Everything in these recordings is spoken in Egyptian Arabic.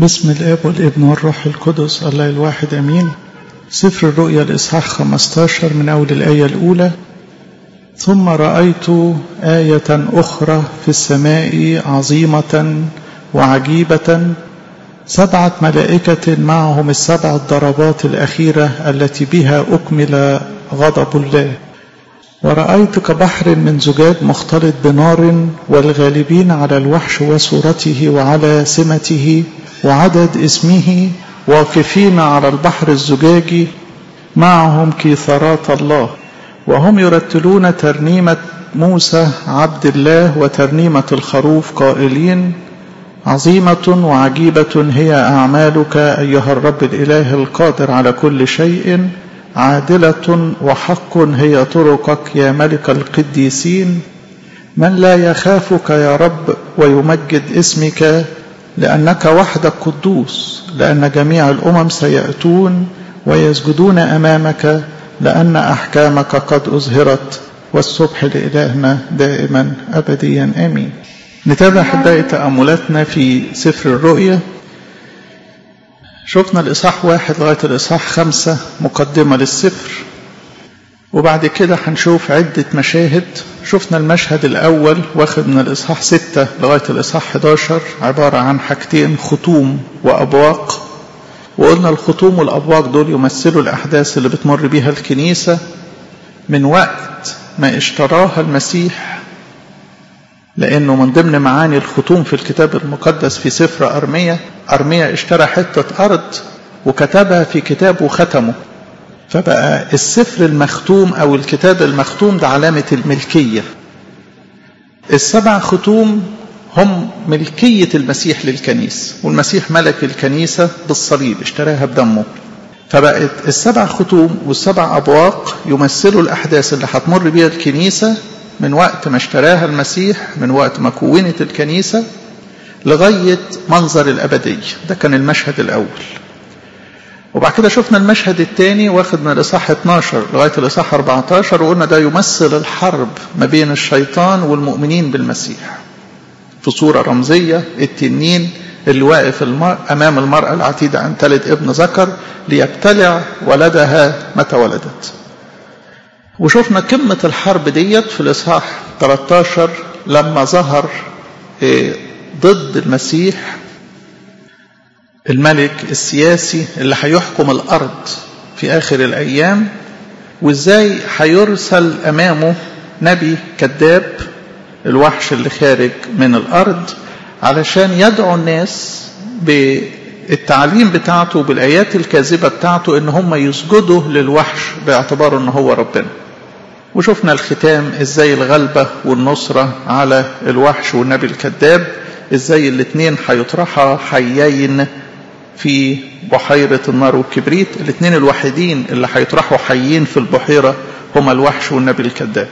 بسم الاب والابن والروح القدس الله الواحد امين سفر الرؤيا الاصحاح 15 من اول الايه الاولى ثم رايت ايه اخرى في السماء عظيمه وعجيبه سبعه ملائكه معهم السبع الضربات الاخيره التي بها اكمل غضب الله ورأيت كبحر من زجاج مختلط بنار والغالبين على الوحش وصورته وعلى سمته وعدد اسمه واقفين على البحر الزجاجي معهم كيثارات الله وهم يرتلون ترنيمة موسى عبد الله وترنيمة الخروف قائلين عظيمة وعجيبة هي أعمالك أيها الرب الإله القادر على كل شيء عادلة وحق هي طرقك يا ملك القديسين من لا يخافك يا رب ويمجد اسمك لأنك وحدك قدوس لأن جميع الأمم سيأتون ويسجدون أمامك لأن أحكامك قد أظهرت والصبح لإلهنا دائما أبديا آمين نتابع أحبائي تأملاتنا في سفر الرؤيا شفنا الإصحاح واحد لغاية الإصحاح خمسة مقدمة للسفر وبعد كده هنشوف عدة مشاهد شفنا المشهد الأول واخد من الإصحاح ستة لغاية الإصحاح 11 عبارة عن حاجتين ختوم وأبواق وقلنا الختوم والأبواق دول يمثلوا الأحداث اللي بتمر بيها الكنيسة من وقت ما اشتراها المسيح لأنه من ضمن معاني الختوم في الكتاب المقدس في سفر أرمية أرمية اشترى حتة أرض وكتبها في كتاب وختمه فبقى السفر المختوم أو الكتاب المختوم ده علامة الملكية السبع ختوم هم ملكية المسيح للكنيسة والمسيح ملك الكنيسة بالصليب اشتراها بدمه فبقت السبع ختوم والسبع أبواق يمثلوا الأحداث اللي هتمر بيها الكنيسة من وقت ما اشتراها المسيح من وقت ما كونت الكنيسة لغاية منظر الأبدية ده كان المشهد الأول وبعد كده شفنا المشهد الثاني واخد من الإصحاح 12 لغاية الإصحاح 14 وقلنا ده يمثل الحرب ما بين الشيطان والمؤمنين بالمسيح في صورة رمزية التنين اللي واقف المر... أمام المرأة العتيدة عن تلد ابن ذكر ليبتلع ولدها متى ولدت وشفنا قمة الحرب ديت في الإصحاح 13 لما ظهر ضد المسيح الملك السياسي اللي هيحكم الأرض في آخر الأيام وإزاي هيرسل أمامه نبي كذاب الوحش اللي خارج من الأرض علشان يدعو الناس بالتعليم بتاعته وبالآيات الكاذبة بتاعته إن هم يسجدوا للوحش باعتباره إن هو ربنا وشفنا الختام ازاي الغلبة والنصرة على الوحش والنبي الكذاب ازاي الاثنين هيطرحا حيين في بحيرة النار والكبريت الاثنين الوحيدين اللي هيطرحوا حيين في البحيرة هما الوحش والنبي الكذاب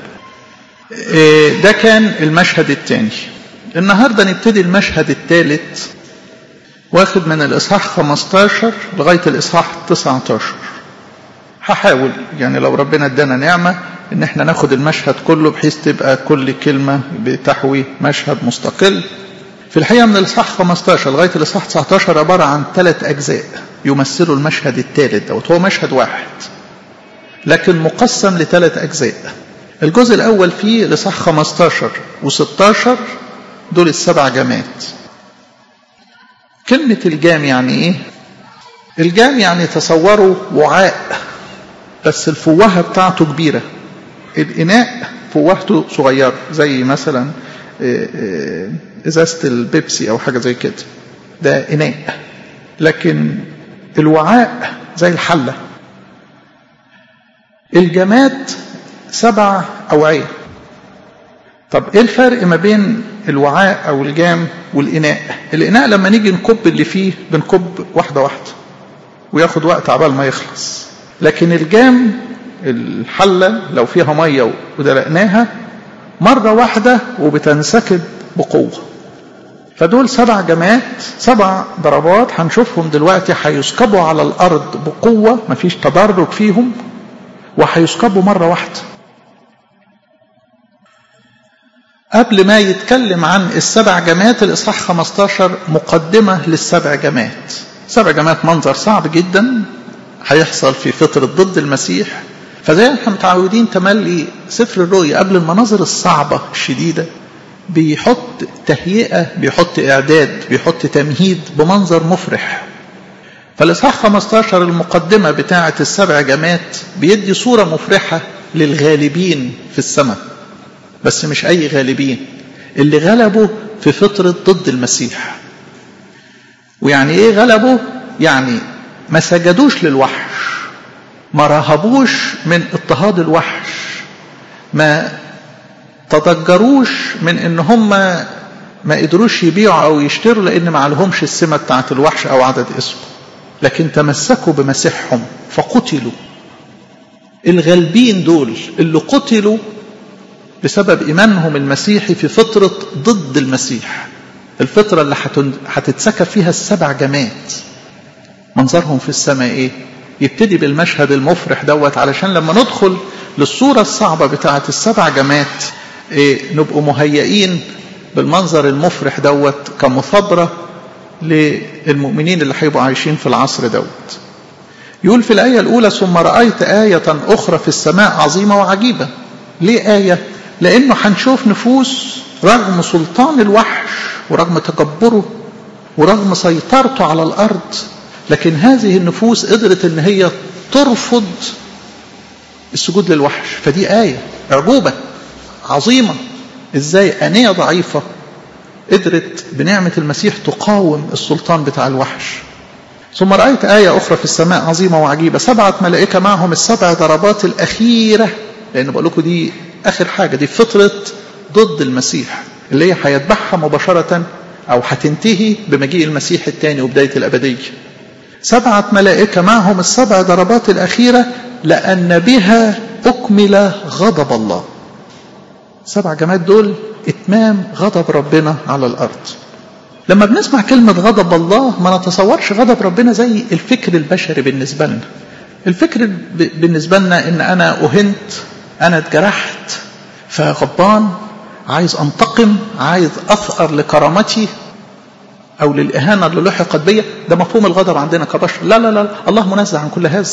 ده كان المشهد الثاني النهاردة نبتدي المشهد الثالث واخد من الإصحاح 15 لغاية الإصحاح 19 هحاول يعني لو ربنا ادانا نعمة ان احنا ناخد المشهد كله بحيث تبقى كل كلمة بتحوي مشهد مستقل في الحقيقة من الإصحاح 15 لغاية الإصحاح 19 عبارة عن ثلاث أجزاء يمثلوا المشهد الثالث دوت هو مشهد واحد لكن مقسم لثلاث أجزاء الجزء الأول فيه الإصحاح 15 و16 دول السبع جامات كلمة الجام يعني إيه؟ الجام يعني تصوروا وعاء بس الفوهة بتاعته كبيرة الإناء فوهته صغيرة زي مثلا إزازة البيبسي أو حاجة زي كده ده إناء لكن الوعاء زي الحلة الجماد سبع أوعية طب إيه الفرق ما بين الوعاء أو الجام والإناء الإناء لما نيجي نكب اللي فيه بنكب واحدة واحدة وياخد وقت عبال ما يخلص لكن الجام الحلة لو فيها مية ودلقناها مرة واحدة وبتنسكب بقوة فدول سبع جماعات سبع ضربات هنشوفهم دلوقتي هيسكبوا على الأرض بقوة مفيش تدرج فيهم وهيسكبوا مرة واحدة قبل ما يتكلم عن السبع جماعات الإصحاح 15 مقدمة للسبع جماعات سبع جماعات منظر صعب جدا هيحصل في فترة ضد المسيح فزي ما احنا متعودين تملي سفر الرؤيا قبل المناظر الصعبة الشديدة بيحط تهيئة بيحط إعداد بيحط تمهيد بمنظر مفرح فالإصحاح 15 المقدمة بتاعة السبع جماعات بيدي صورة مفرحة للغالبين في السماء بس مش أي غالبين اللي غلبوا في فترة ضد المسيح ويعني إيه غلبوا؟ يعني ما سجدوش للوحش ما رهبوش من اضطهاد الوحش ما تضجروش من ان هم ما قدروش يبيعوا او يشتروا لان ما عليهمش السمه بتاعت الوحش او عدد اسمه لكن تمسكوا بمسيحهم فقتلوا الغالبين دول اللي قتلوا بسبب ايمانهم المسيحي في فتره ضد المسيح الفتره اللي هتتسكب فيها السبع جماد منظرهم في السماء ايه يبتدي بالمشهد المفرح دوت علشان لما ندخل للصورة الصعبة بتاعة السبع جمات إيه نبقوا مهيئين بالمنظر المفرح دوت كمثابرة للمؤمنين اللي هيبقوا عايشين في العصر دوت يقول في الآية الأولى ثم رأيت آية أخرى في السماء عظيمة وعجيبة ليه آية؟ لأنه هنشوف نفوس رغم سلطان الوحش ورغم تكبره ورغم سيطرته على الأرض لكن هذه النفوس قدرت ان هي ترفض السجود للوحش فدي آية أعجوبة عظيمة ازاي أنية ضعيفة قدرت بنعمة المسيح تقاوم السلطان بتاع الوحش ثم رأيت آية أخرى في السماء عظيمة وعجيبة سبعة ملائكة معهم السبع ضربات الأخيرة لأن بقول لكم دي آخر حاجة دي فترة ضد المسيح اللي هي هيتبعها مباشرة أو هتنتهي بمجيء المسيح الثاني وبداية الأبدية سبعة ملائكة معهم السبع ضربات الأخيرة لأن بها أكمل غضب الله سبع جماد دول إتمام غضب ربنا على الأرض لما بنسمع كلمة غضب الله ما نتصورش غضب ربنا زي الفكر البشري بالنسبة لنا الفكر بالنسبة لنا إن أنا أهنت أنا اتجرحت فغضبان عايز أنتقم عايز أثأر لكرامتي أو للإهانة اللي لحقت بيا ده مفهوم الغضب عندنا كبشر لا لا لا الله منزه عن كل هذا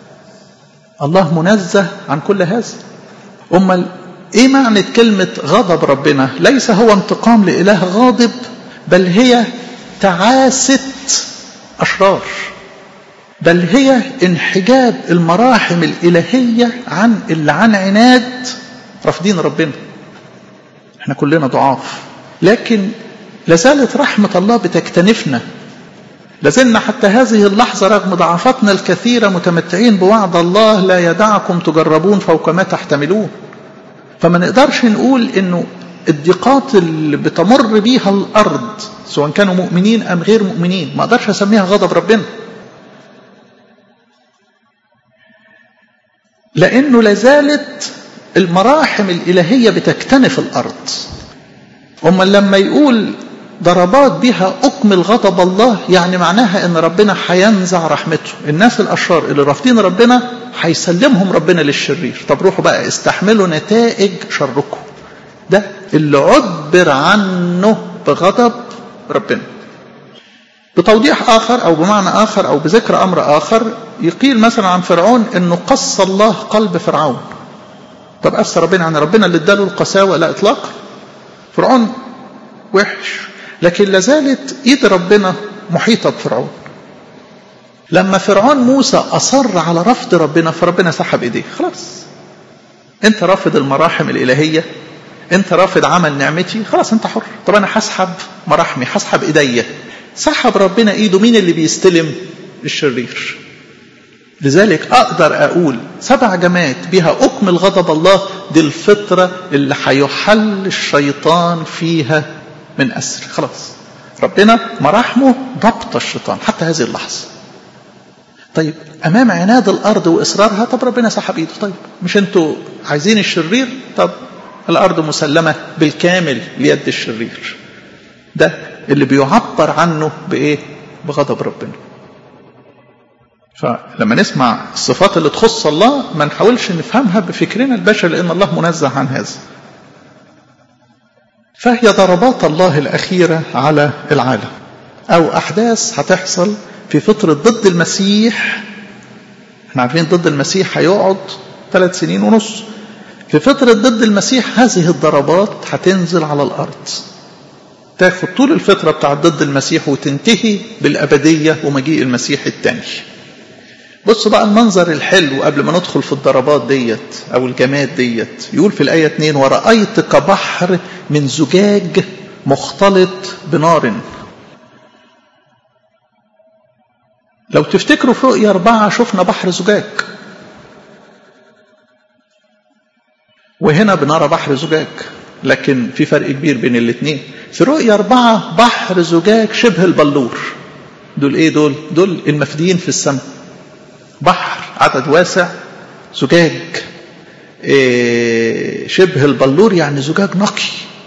الله منزه عن كل هذا أمال إيه معنى كلمة غضب ربنا ليس هو انتقام لإله غاضب بل هي تعاسة أشرار بل هي انحجاب المراحم الإلهية عن اللي عن عناد رافضين ربنا احنا كلنا ضعاف لكن لازالت رحمة الله بتكتنفنا لازلنا حتى هذه اللحظة رغم ضعفاتنا الكثيرة متمتعين بوعد الله لا يدعكم تجربون فوق ما تحتملون فما نقدرش نقول انه الضيقات اللي بتمر بيها الارض سواء كانوا مؤمنين ام غير مؤمنين ما اقدرش اسميها غضب ربنا لانه لازالت المراحم الالهيه بتكتنف الارض اما لما يقول ضربات بها أكمل غضب الله يعني معناها ان ربنا هينزع رحمته الناس الاشرار اللي رافضين ربنا هيسلمهم ربنا للشرير طب روحوا بقى استحملوا نتائج شركم ده اللي عبر عنه بغضب ربنا بتوضيح آخر أو بمعنى آخر أو بذكر أمر آخر يقيل مثلا عن فرعون أنه قص الله قلب فرعون طب قص ربنا عن ربنا اللي اداله القساوة لا إطلاقا فرعون وحش لكن لازالت ايد ربنا محيطه بفرعون لما فرعون موسى اصر على رفض ربنا فربنا سحب ايديه خلاص انت رافض المراحم الالهيه انت رافض عمل نعمتي خلاص انت حر طب انا هسحب مراحمي هسحب ايديا سحب ربنا ايده مين اللي بيستلم الشرير لذلك اقدر اقول سبع جماعات بها اكمل غضب الله دي الفطره اللي هيحل الشيطان فيها من أسر خلاص ربنا مراحمه ضبط الشيطان حتى هذه اللحظة طيب أمام عناد الأرض وإصرارها طب ربنا سحب إيده طيب مش أنتوا عايزين الشرير طب الأرض مسلمة بالكامل ليد الشرير ده اللي بيعبر عنه بإيه بغضب ربنا فلما نسمع الصفات اللي تخص الله ما نحاولش نفهمها بفكرنا البشري لأن الله منزه عن هذا فهي ضربات الله الأخيرة على العالم أو أحداث هتحصل في فترة ضد المسيح احنا عارفين ضد المسيح هيقعد ثلاث سنين ونص في فترة ضد المسيح هذه الضربات هتنزل على الأرض تاخد طول الفترة بتاعت ضد المسيح وتنتهي بالأبدية ومجيء المسيح الثاني بص بقى المنظر الحلو قبل ما ندخل في الضربات ديت أو الجماد ديت يقول في الآية 2 ورأيت كبحر من زجاج مختلط بنار لو تفتكروا في رؤية أربعة شفنا بحر زجاج وهنا بنرى بحر زجاج لكن في فرق كبير بين الاثنين في رؤية أربعة بحر زجاج شبه البلور دول ايه دول دول المفديين في السماء بحر عدد واسع زجاج إيه شبه البلور يعني زجاج نقي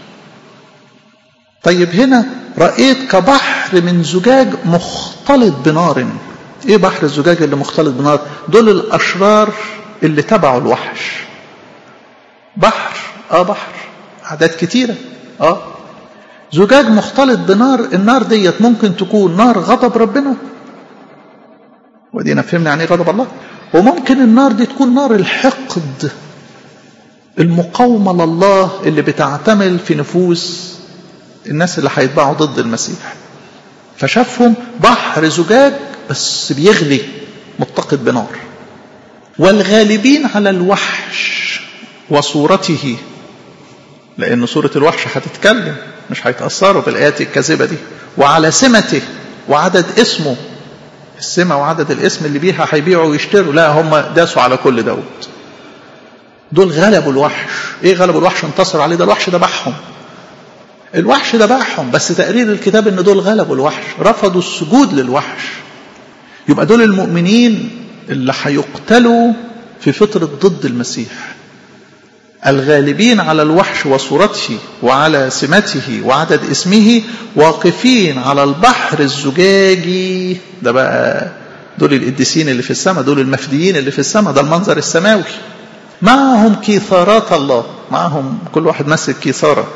طيب هنا رأيت كبحر من زجاج مختلط بنار ايه بحر الزجاج اللي مختلط بنار دول الاشرار اللي تبعوا الوحش بحر اه بحر اعداد كتيره اه زجاج مختلط بنار النار ديت ممكن تكون نار غضب ربنا ودينا فهمنا يعني ايه غضب الله وممكن النار دي تكون نار الحقد المقاومه لله اللي بتعتمل في نفوس الناس اللي هيتباعوا ضد المسيح فشافهم بحر زجاج بس بيغلي متقد بنار والغالبين على الوحش وصورته لأن صورة الوحش هتتكلم مش هيتأثروا بالآيات الكاذبة دي وعلى سمته وعدد اسمه السمة وعدد الاسم اللي بيها هيبيعوا ويشتروا لا هم داسوا على كل دوت دول غلبوا الوحش ايه غلبوا الوحش انتصر عليه ده الوحش ذبحهم الوحش ذبحهم بس تقرير الكتاب ان دول غلبوا الوحش رفضوا السجود للوحش يبقى دول المؤمنين اللي هيقتلوا في فترة ضد المسيح الغالبين على الوحش وصورته وعلى سمته وعدد اسمه واقفين على البحر الزجاجي ده بقى دول القديسين اللي في السماء دول المفديين اللي في السماء ده المنظر السماوي معهم كيثارات الله معهم كل واحد ماسك كيثاره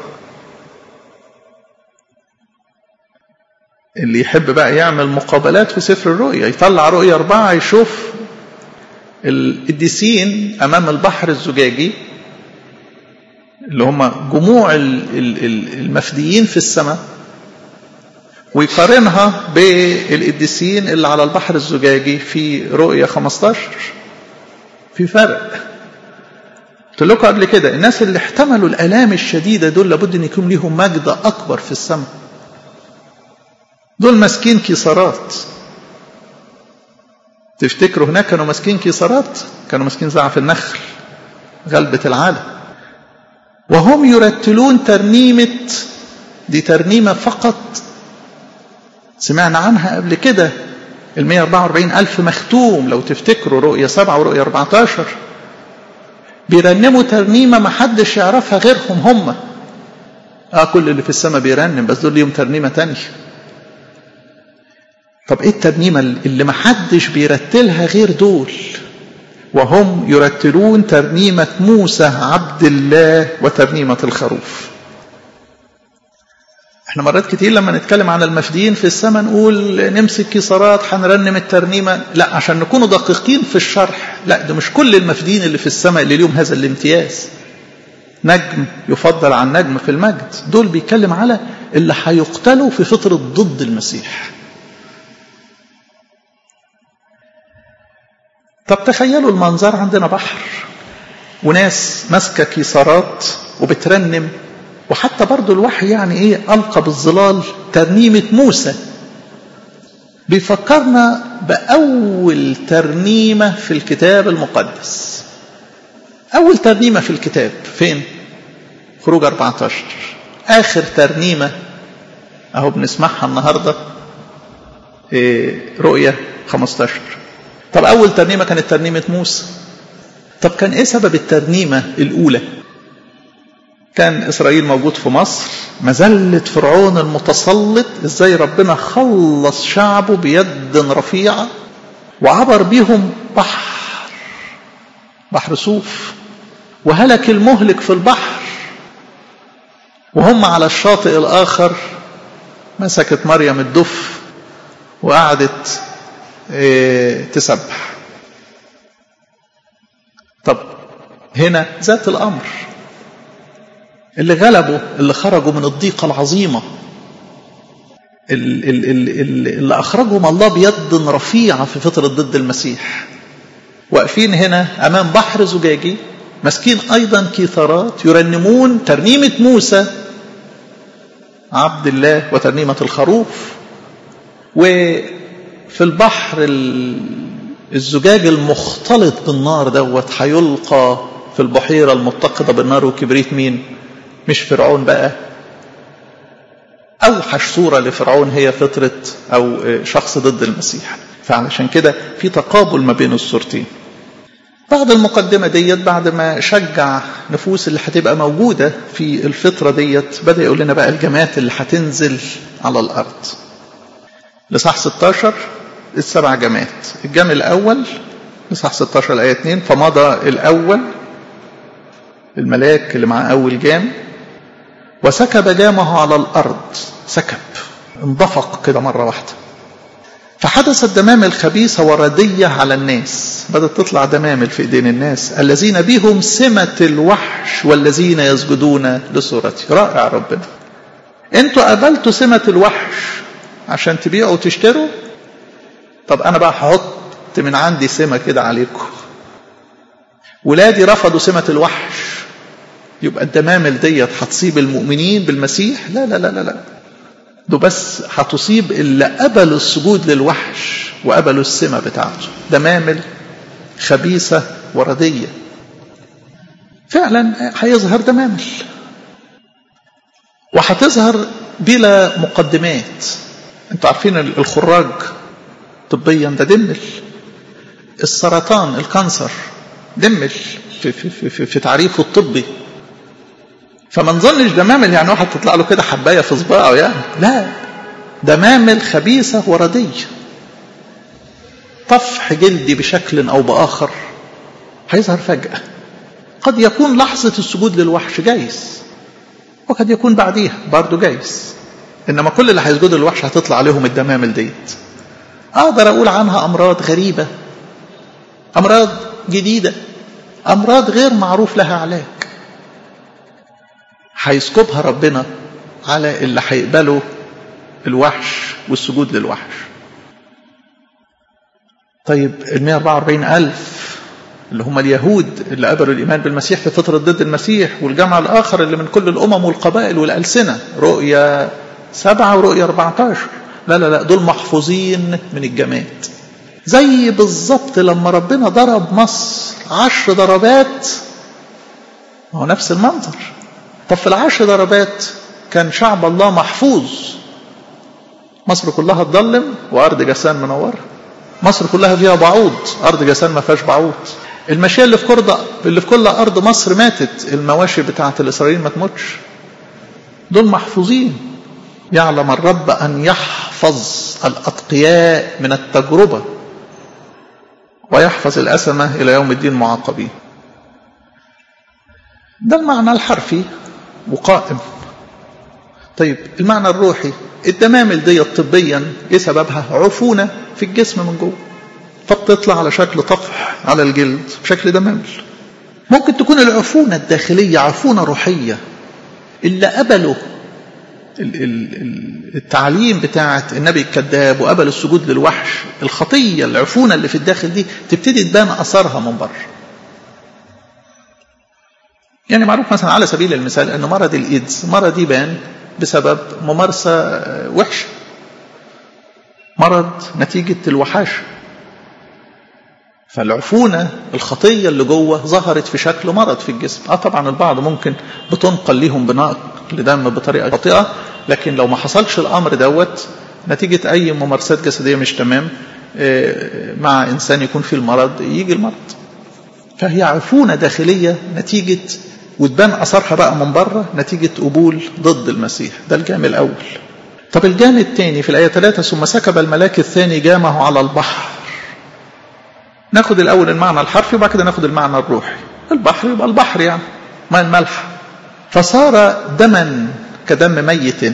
اللي يحب بقى يعمل مقابلات في سفر الرؤيا يطلع رؤيا أربعة يشوف القديسين أمام البحر الزجاجي اللي هم جموع المفديين في السماء ويقارنها بالقديسين اللي على البحر الزجاجي في رؤيا 15 في فرق قلت لكم قبل كده الناس اللي احتملوا الآلام الشديدة دول لابد أن يكون ليهم مجد أكبر في السماء دول ماسكين كيسارات تفتكروا هناك كانوا ماسكين كيسارات كانوا ماسكين زعف النخل غلبة العالم وهم يرتلون ترنيمة دي ترنيمة فقط سمعنا عنها قبل كده ال 144 ألف مختوم لو تفتكروا رؤية سبعة ورؤية 14 بيرنموا ترنيمة ما حدش يعرفها غيرهم هم اه كل اللي في السماء بيرنم بس دول ليهم ترنيمة تانية طب ايه الترنيمة اللي ما حدش بيرتلها غير دول وهم يرتلون ترنيمة موسى عبد الله وترنيمة الخروف احنا مرات كتير لما نتكلم عن المفديين في السماء نقول نمسك كسارات هنرنم الترنيمة لا عشان نكونوا دقيقين في الشرح لا ده مش كل المفديين اللي في السماء اللي ليهم هذا الامتياز نجم يفضل عن نجم في المجد دول بيتكلم على اللي هيقتلوا في فترة ضد المسيح طب تخيلوا المنظر عندنا بحر وناس ماسكه كيسارات وبترنم وحتى برضو الوحي يعني ايه القى بالظلال ترنيمه موسى بيفكرنا باول ترنيمه في الكتاب المقدس اول ترنيمه في الكتاب فين خروج 14 اخر ترنيمه اهو بنسمعها النهارده إيه رؤيه 15 طب أول ترنيمة كانت ترنيمة موسى طب كان إيه سبب الترنيمة الأولى كان إسرائيل موجود في مصر مزلة فرعون المتسلط إزاي ربنا خلص شعبه بيد رفيعة وعبر بيهم بحر بحر صوف وهلك المهلك في البحر وهم على الشاطئ الآخر مسكت مريم الدف وقعدت تسبح طب هنا ذات الأمر اللي غلبوا اللي خرجوا من الضيقة العظيمة اللي أخرجهم الله بيد رفيعة في فترة ضد المسيح واقفين هنا أمام بحر زجاجي ماسكين أيضا كيثارات يرنمون ترنيمة موسى عبد الله وترنيمة الخروف وفي البحر الزجاج المختلط بالنار دوت هيلقى في البحيرة المتقدة بالنار وكبريت مين مش فرعون بقى أوحش صورة لفرعون هي فطرة أو شخص ضد المسيح فعلشان كده في تقابل ما بين الصورتين بعد المقدمة ديت بعد ما شجع نفوس اللي هتبقى موجودة في الفترة ديت بدأ يقول لنا بقى الجماعات اللي هتنزل على الأرض لصح 16 السبع جماعات الجمع الأول لصح 16 الآية 2 فمضى الأول الملاك اللي مع أول جام وسكب جامه على الأرض سكب انضفق كده مرة واحدة فحدثت دمام الخبيثة وردية على الناس بدأت تطلع دمامل في ايدين الناس الذين بهم سمة الوحش والذين يسجدون لصورته رائع ربنا انتوا قبلتوا سمة الوحش عشان تبيعوا وتشتروا طب انا بقى هحط من عندي سمة كده عليكم ولادي رفضوا سمة الوحش يبقى الدمامل ديت هتصيب المؤمنين بالمسيح لا لا لا لا لا ده بس هتصيب اللي قبلوا السجود للوحش وقبلوا السمة بتاعته دمامل خبيثة وردية فعلا هيظهر دمامل وهتظهر بلا مقدمات انتوا عارفين الخراج طبيا ده دمل السرطان الكانسر دمل في, في, في, في تعريفه الطبي فما نظنش دمامل يعني واحد تطلع له كده حبايه في صباعه يعني لا دمامل خبيثه ورديه طفح جلدي بشكل او باخر هيظهر فجاه قد يكون لحظه السجود للوحش جايز وقد يكون بعديها برضه جايز انما كل اللي هيسجدوا للوحش هتطلع عليهم الدمامل ديت اقدر اقول عنها امراض غريبه امراض جديده امراض غير معروف لها علاج هيسكبها ربنا على اللي هيقبلوا الوحش والسجود للوحش طيب ال 144 ألف اللي هم اليهود اللي قبلوا الإيمان بالمسيح في فترة ضد المسيح والجمع الآخر اللي من كل الأمم والقبائل والألسنة رؤية سبعة ورؤية 14 لا لا لا دول محفوظين من الجماد زي بالظبط لما ربنا ضرب مصر عشر ضربات هو نفس المنظر طب في العشر ضربات كان شعب الله محفوظ مصر كلها تضلم وارض جسان منوره مصر كلها فيها بعوض ارض جسان ما فيهاش بعوض المشيه اللي في كرد اللي في كل ارض مصر ماتت المواشي بتاعه الاسرائيليين ما تموتش دول محفوظين يعلم الرب ان يحفظ الاتقياء من التجربه ويحفظ الاسمه الى يوم الدين معاقبين ده المعنى الحرفي وقائم طيب المعنى الروحي الدمامل دي طبيا ايه سببها عفونه في الجسم من جوه فبتطلع على شكل طفح على الجلد بشكل دمامل ممكن تكون العفونه الداخليه عفونه روحيه اللي قبلوا التعليم بتاعه النبي الكذاب وقبل السجود للوحش الخطيه العفونه اللي في الداخل دي تبتدي تبان اثرها من بره يعني معروف مثلا على سبيل المثال أن مرض الإيدز مرض يبان بسبب ممارسة وحشة مرض نتيجة الوحاشة فالعفونة الخطية اللي جوه ظهرت في شكل مرض في الجسم اه طبعا البعض ممكن بتنقل ليهم بنقل دم بطريقة خاطئة لكن لو ما حصلش الأمر دوت نتيجة أي ممارسات جسدية مش تمام مع إنسان يكون فيه المرض يجي المرض فهي عفونة داخلية نتيجة وتبان أثرها بقى من بره نتيجة قبول ضد المسيح ده الجام الأول طب الجام الثاني في الآية 3 ثم سكب الملاك الثاني جامه على البحر ناخد الأول المعنى الحرفي وبعد كده ناخد المعنى الروحي البحر يبقى البحر يعني ماء الملح فصار دما كدم ميت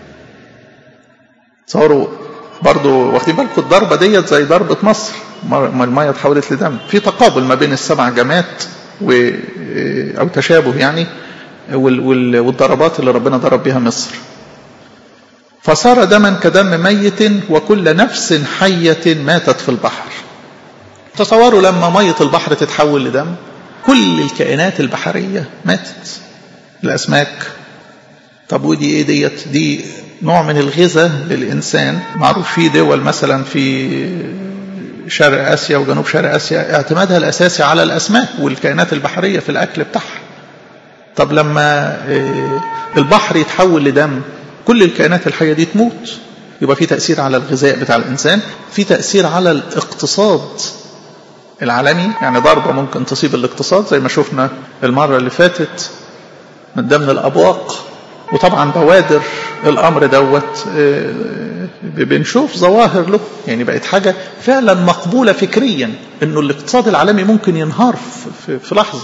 تصوروا برضو واخدين بالكم الضربة ديت زي ضربة مصر ما المية اتحولت لدم في تقابل ما بين السبع جمات و أو تشابه يعني والضربات اللي ربنا ضرب بها مصر فصار دما كدم ميت وكل نفس حية ماتت في البحر تصوروا لما مية البحر تتحول لدم كل الكائنات البحرية ماتت الأسماك طب ودي ايه ديت دي نوع من الغذاء للإنسان معروف في دول مثلا في شرق آسيا وجنوب شرق آسيا اعتمادها الأساسي على الأسماك والكائنات البحرية في الأكل بتاعها طب لما البحر يتحول لدم كل الكائنات الحية دي تموت يبقى في تأثير على الغذاء بتاع الإنسان في تأثير على الاقتصاد العالمي يعني ضربة ممكن تصيب الاقتصاد زي ما شفنا المرة اللي فاتت من ضمن الأبواق وطبعا بوادر الأمر دوت بنشوف ظواهر له يعني بقت حاجة فعلا مقبولة فكريا انه الاقتصاد العالمي ممكن ينهار في, في لحظة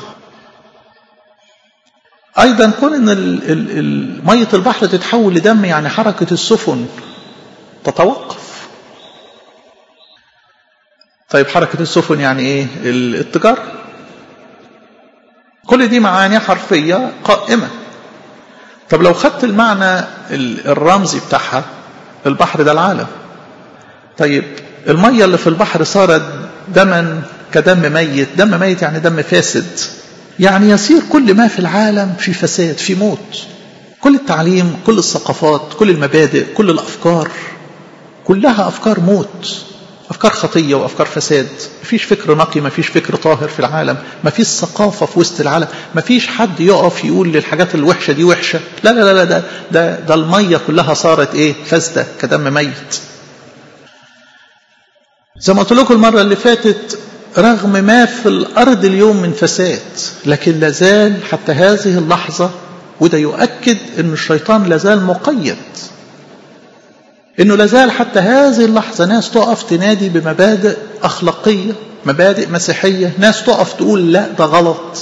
ايضا كون ان مية البحر تتحول لدم يعني حركة السفن تتوقف طيب حركة السفن يعني ايه التجارة كل دي معاني حرفية قائمة طب لو خدت المعنى الرمزي بتاعها البحر ده العالم طيب المية اللي في البحر صارت دما كدم ميت دم ميت يعني دم فاسد يعني يصير كل ما في العالم في فساد في موت كل التعليم كل الثقافات كل المبادئ كل الأفكار كلها أفكار موت أفكار خطية وأفكار فساد مفيش فكر نقي مفيش فكر طاهر في العالم مفيش ثقافة في وسط العالم مفيش حد يقف يقول للحاجات الوحشة دي وحشة لا لا لا ده ده, ده المية كلها صارت إيه فاسدة كدم ميت زي ما قلت لكم المرة اللي فاتت رغم ما في الأرض اليوم من فساد لكن لازال حتى هذه اللحظة وده يؤكد أن الشيطان لازال مقيد انه لازال حتى هذه اللحظه ناس تقف تنادي بمبادئ اخلاقيه مبادئ مسيحيه ناس تقف تقول لا ده غلط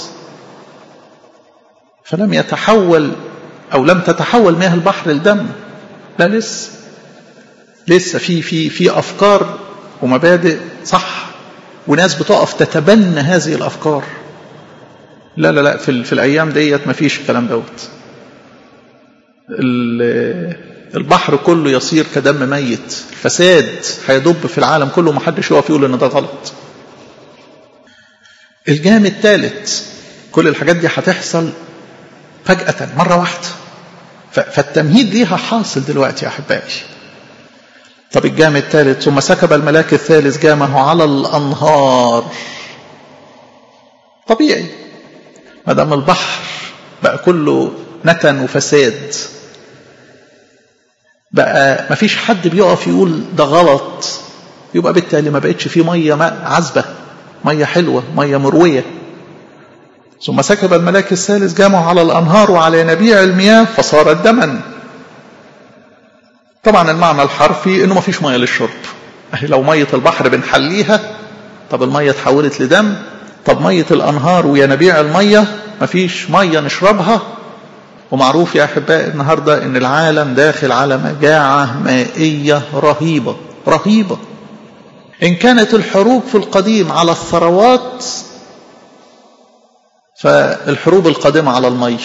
فلم يتحول او لم تتحول مياه البحر لدم لا لسه لسه في في في افكار ومبادئ صح وناس بتقف تتبنى هذه الافكار لا لا لا في, في الايام ديت ما فيش الكلام دوت البحر كله يصير كدم ميت الفساد هيدب في العالم كله محدش يقف يقول ان ده غلط الجانب الثالث كل الحاجات دي هتحصل فجأة مرة واحدة فالتمهيد ليها حاصل دلوقتي يا أحبائي طب الجام الثالث ثم سكب الملاك الثالث جامه على الأنهار طبيعي ما دام البحر بقى كله نتن وفساد بقى ما فيش حد بيقف يقول ده غلط يبقى بالتالي ما بقتش فيه ميه عذبه ميه حلوه ميه مرويه ثم سكب الملاك الثالث جامه على الانهار وعلى ينابيع المياه فصارت دما طبعا المعنى الحرفي انه ما فيش ميه للشرب لو ميه البحر بنحليها طب الميه اتحولت لدم طب ميه الانهار وينابيع الميه ما فيش ميه نشربها ومعروف يا احبائي النهارده ان العالم داخل على مجاعه مائيه رهيبه رهيبه ان كانت الحروب في القديم على الثروات فالحروب القادمه على الميه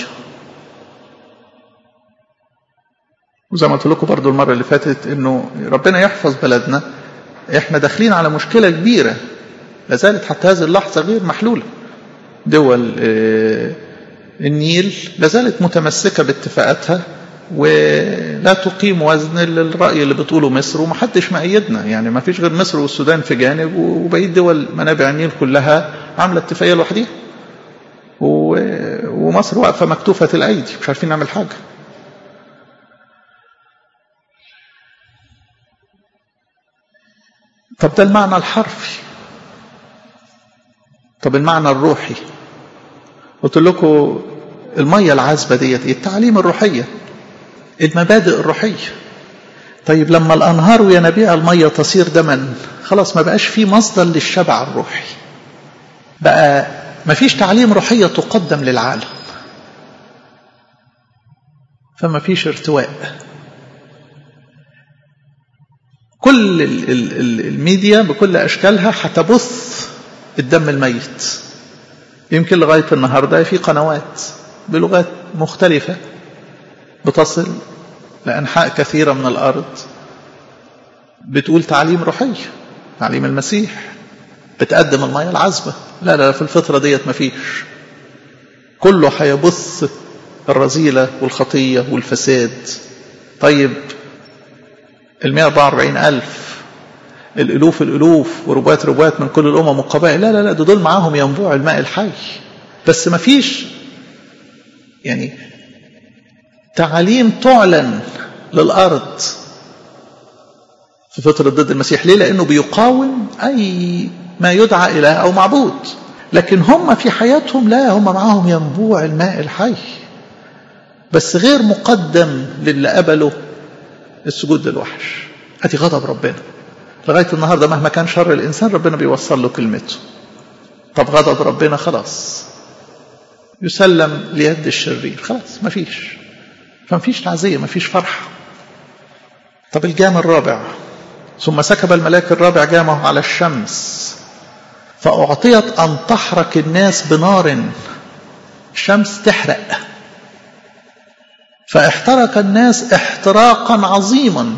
وزي ما قلت لكم برضو المره اللي فاتت انه ربنا يحفظ بلدنا احنا داخلين على مشكله كبيره لازالت حتى هذه اللحظه غير محلوله دول النيل لازالت متمسكة باتفاقاتها ولا تقيم وزن للرأي اللي بتقوله مصر ومحدش مأيدنا يعني ما فيش غير مصر والسودان في جانب وبقية دول منابع النيل كلها عاملة اتفاقية لوحديها ومصر واقفة مكتوفة الأيدي مش عارفين نعمل حاجة طب ده المعنى الحرفي طب المعنى الروحي قلت لكم المية العذبة ديت ايه التعليم الروحية المبادئ الروحية طيب لما الأنهار وينابيع المية تصير دما خلاص ما بقاش في مصدر للشبع الروحي بقى ما فيش تعليم روحية تقدم للعالم فما فيش ارتواء كل ال ال ال الميديا بكل أشكالها هتبث الدم الميت يمكن لغاية النهاردة في قنوات بلغات مختلفة بتصل لأنحاء كثيرة من الأرض بتقول تعليم روحي تعليم المسيح بتقدم المياه العذبة لا لا في الفترة ديت مفيش كله هيبث الرذيلة والخطية والفساد طيب ال 144 ألف الألوف الألوف وربات ربات من كل الأمم والقبائل لا لا لا دول معاهم ينبوع الماء الحي بس ما فيش يعني تعاليم تعلن للأرض في فترة ضد المسيح ليه لأنه بيقاوم أي ما يدعى إله أو معبود لكن هم في حياتهم لا هم معاهم ينبوع الماء الحي بس غير مقدم للي قبلوا السجود للوحش ادي غضب ربنا لغايه النهارده مهما كان شر الانسان ربنا بيوصل له كلمته طب غضب ربنا خلاص يسلم ليد الشرير خلاص مفيش فمفيش تعزيه مفيش فرحه طب الجام الرابع ثم سكب الملاك الرابع جامه على الشمس فأعطيت أن تحرق الناس بنار الشمس تحرق فاحترق الناس احتراقا عظيما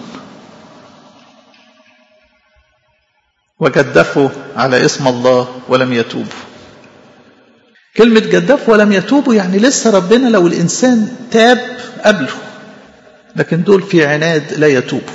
وجدفوا على اسم الله ولم يتوبوا كلمة جدفوا ولم يتوبوا يعني لسه ربنا لو الإنسان تاب قبله لكن دول في عناد لا يتوبوا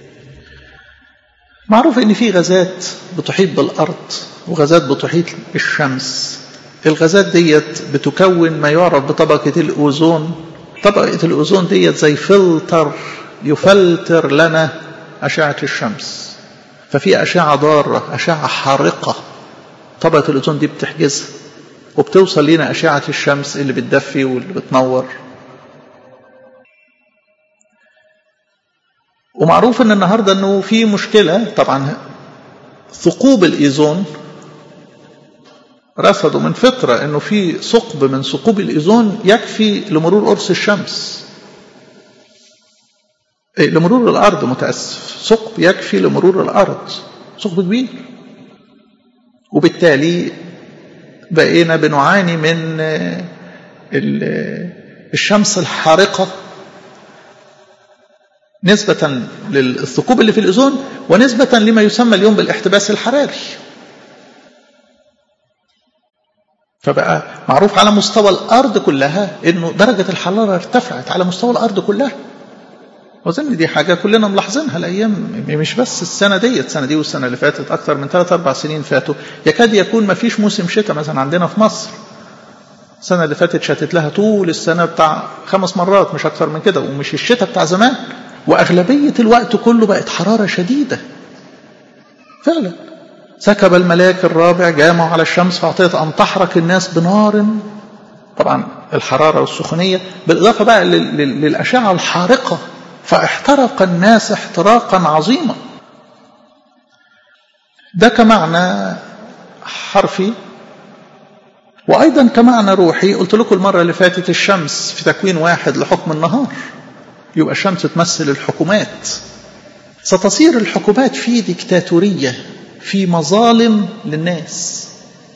معروف ان في غازات بتحيط بالارض وغازات بتحيط بالشمس الغازات ديت بتكون ما يعرف بطبقة الأوزون طبقة الأوزون ديت زي فلتر يفلتر لنا أشعة الشمس ففي أشعة ضارة أشعة حارقة طبقة الأوزون دي بتحجزها وبتوصل لنا أشعة الشمس اللي بتدفي واللي بتنور ومعروف ان النهارده انه في مشكله طبعا ثقوب الايزون رصدوا من فتره انه في ثقب من ثقوب الايزون يكفي لمرور قرص الشمس إيه لمرور الارض متاسف ثقب يكفي لمرور الارض ثقب كبير وبالتالي بقينا بنعاني من الشمس الحارقه نسبة للثقوب اللي في الأوزون ونسبة لما يسمى اليوم بالاحتباس الحراري فبقى معروف على مستوى الأرض كلها أنه درجة الحرارة ارتفعت على مستوى الأرض كلها وظن دي حاجة كلنا ملاحظينها الأيام مش بس السنة دي السنة دي والسنة اللي فاتت أكثر من ثلاث أربع سنين فاتوا يكاد يكون ما فيش موسم شتاء مثلا عندنا في مصر السنة اللي فاتت شتت لها طول السنة بتاع خمس مرات مش أكثر من كده ومش الشتاء بتاع زمان وأغلبية الوقت كله بقت حرارة شديدة فعلا سكب الملاك الرابع جامع على الشمس فأعطيت أن تحرق الناس بنار طبعا الحرارة والسخونية بالإضافة بقى للأشعة الحارقة فاحترق الناس احتراقا عظيما ده كمعنى حرفي وأيضا كمعنى روحي قلت لكم المرة اللي فاتت الشمس في تكوين واحد لحكم النهار يبقى الشمس تمثل الحكومات ستصير الحكومات في ديكتاتورية في مظالم للناس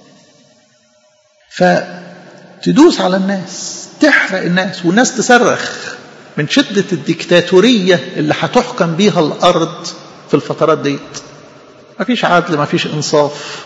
فتدوس على الناس تحرق الناس والناس تصرخ من شدة الديكتاتورية اللي هتحكم بيها الأرض في الفترات ديت مفيش عدل مفيش إنصاف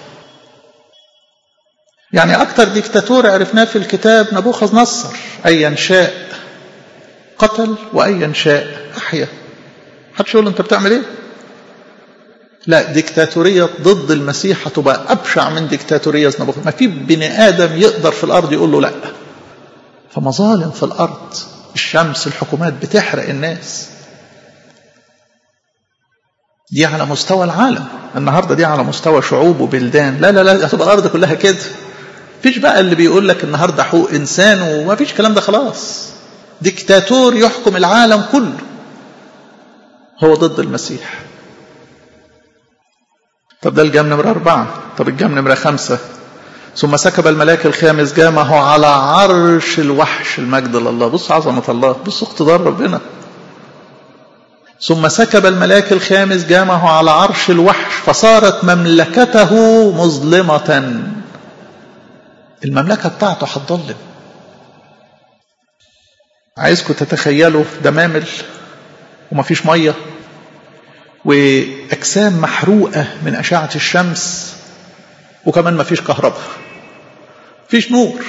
يعني أكتر ديكتاتور عرفناه في الكتاب نبوخذ نصر أيا شاء قتل وأيا شاء أحيا محدش يقول أنت بتعمل إيه؟ لا ديكتاتورية ضد المسيح هتبقى أبشع من ديكتاتورية نبوخذ ما في بني آدم يقدر في الأرض يقول له لا فمظالم في الأرض الشمس الحكومات بتحرق الناس دي على مستوى العالم النهاردة دي على مستوى شعوب وبلدان لا لا لا هتبقى الأرض كلها كده فيش بقى اللي بيقول لك النهاردة حقوق إنسان وما فيش كلام ده خلاص ديكتاتور يحكم العالم كله هو ضد المسيح طب ده الجام نمرة أربعة طب الجام نمرة خمسة ثم سكب الملاك الخامس جامه على عرش الوحش المجد لله بص عظمة الله بص اقتدار ربنا ثم سكب الملاك الخامس جامه على عرش الوحش فصارت مملكته مظلمة المملكة بتاعته هتضلم عايزكم تتخيلوا دمامل ومفيش ميه واجسام محروقه من اشعه الشمس وكمان مفيش كهرباء مفيش نور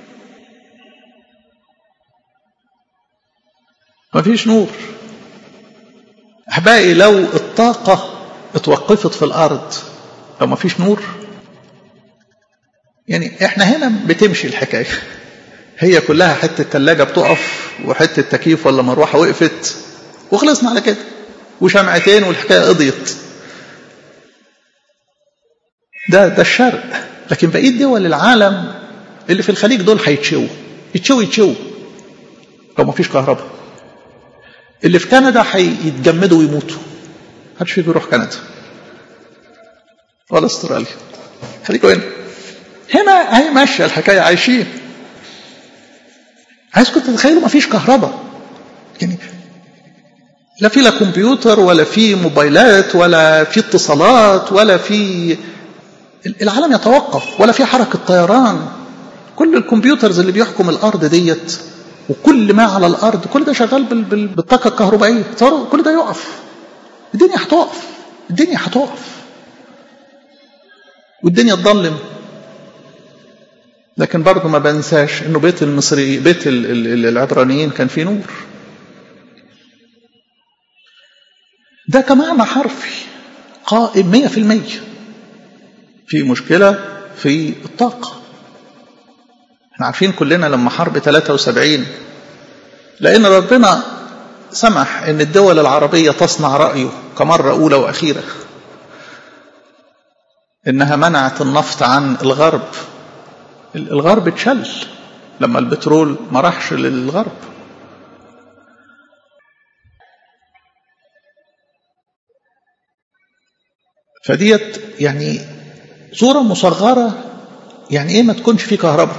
مفيش نور احبائي لو الطاقه اتوقفت في الارض لو مفيش نور يعني احنا هنا بتمشي الحكايه هي كلها حته ثلاجه بتقف وحته تكييف ولا مروحه وقفت وخلصنا على كده وشمعتين والحكايه قضيت ده ده الشرق لكن بقيه دول العالم اللي في الخليج دول هيتشووا يتشووا يتشووا لو ما فيش كهرباء اللي في كندا هيتجمدوا ويموتوا محدش فيكم يروح كندا ولا استراليا خليكم هنا هنا هي ماشيه الحكايه عايشين عايزكم تتخيلوا ما فيش كهرباء يعني لا في لا كمبيوتر ولا في موبايلات ولا في اتصالات ولا في العالم يتوقف ولا في حركة طيران كل الكمبيوترز اللي بيحكم الأرض ديت وكل ما على الأرض كل ده شغال بالطاقة الكهربائية كل ده يقف الدنيا هتقف الدنيا هتقف والدنيا تضلم لكن برضه ما بنساش انه بيت المصري بيت العبرانيين كان فيه نور ده كمعنى حرفي قائم مية في المية في مشكلة في الطاقة احنا عارفين كلنا لما حرب 73 لأن ربنا سمح ان الدول العربية تصنع رأيه كمرة أولى وأخيرة إنها منعت النفط عن الغرب الغرب اتشل لما البترول ما راحش للغرب فديت يعني صورة مصغرة يعني ايه ما تكونش في كهرباء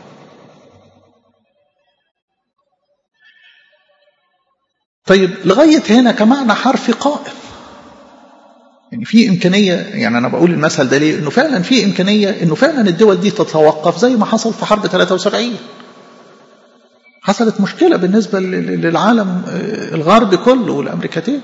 طيب لغاية هنا كمعنى حرفي قائم يعني في إمكانية يعني أنا بقول المثل ده ليه إنه فعلا في إمكانية إنه فعلا الدول دي تتوقف زي ما حصل في حرب 73 حصلت مشكلة بالنسبة للعالم الغربي كله والأمريكتين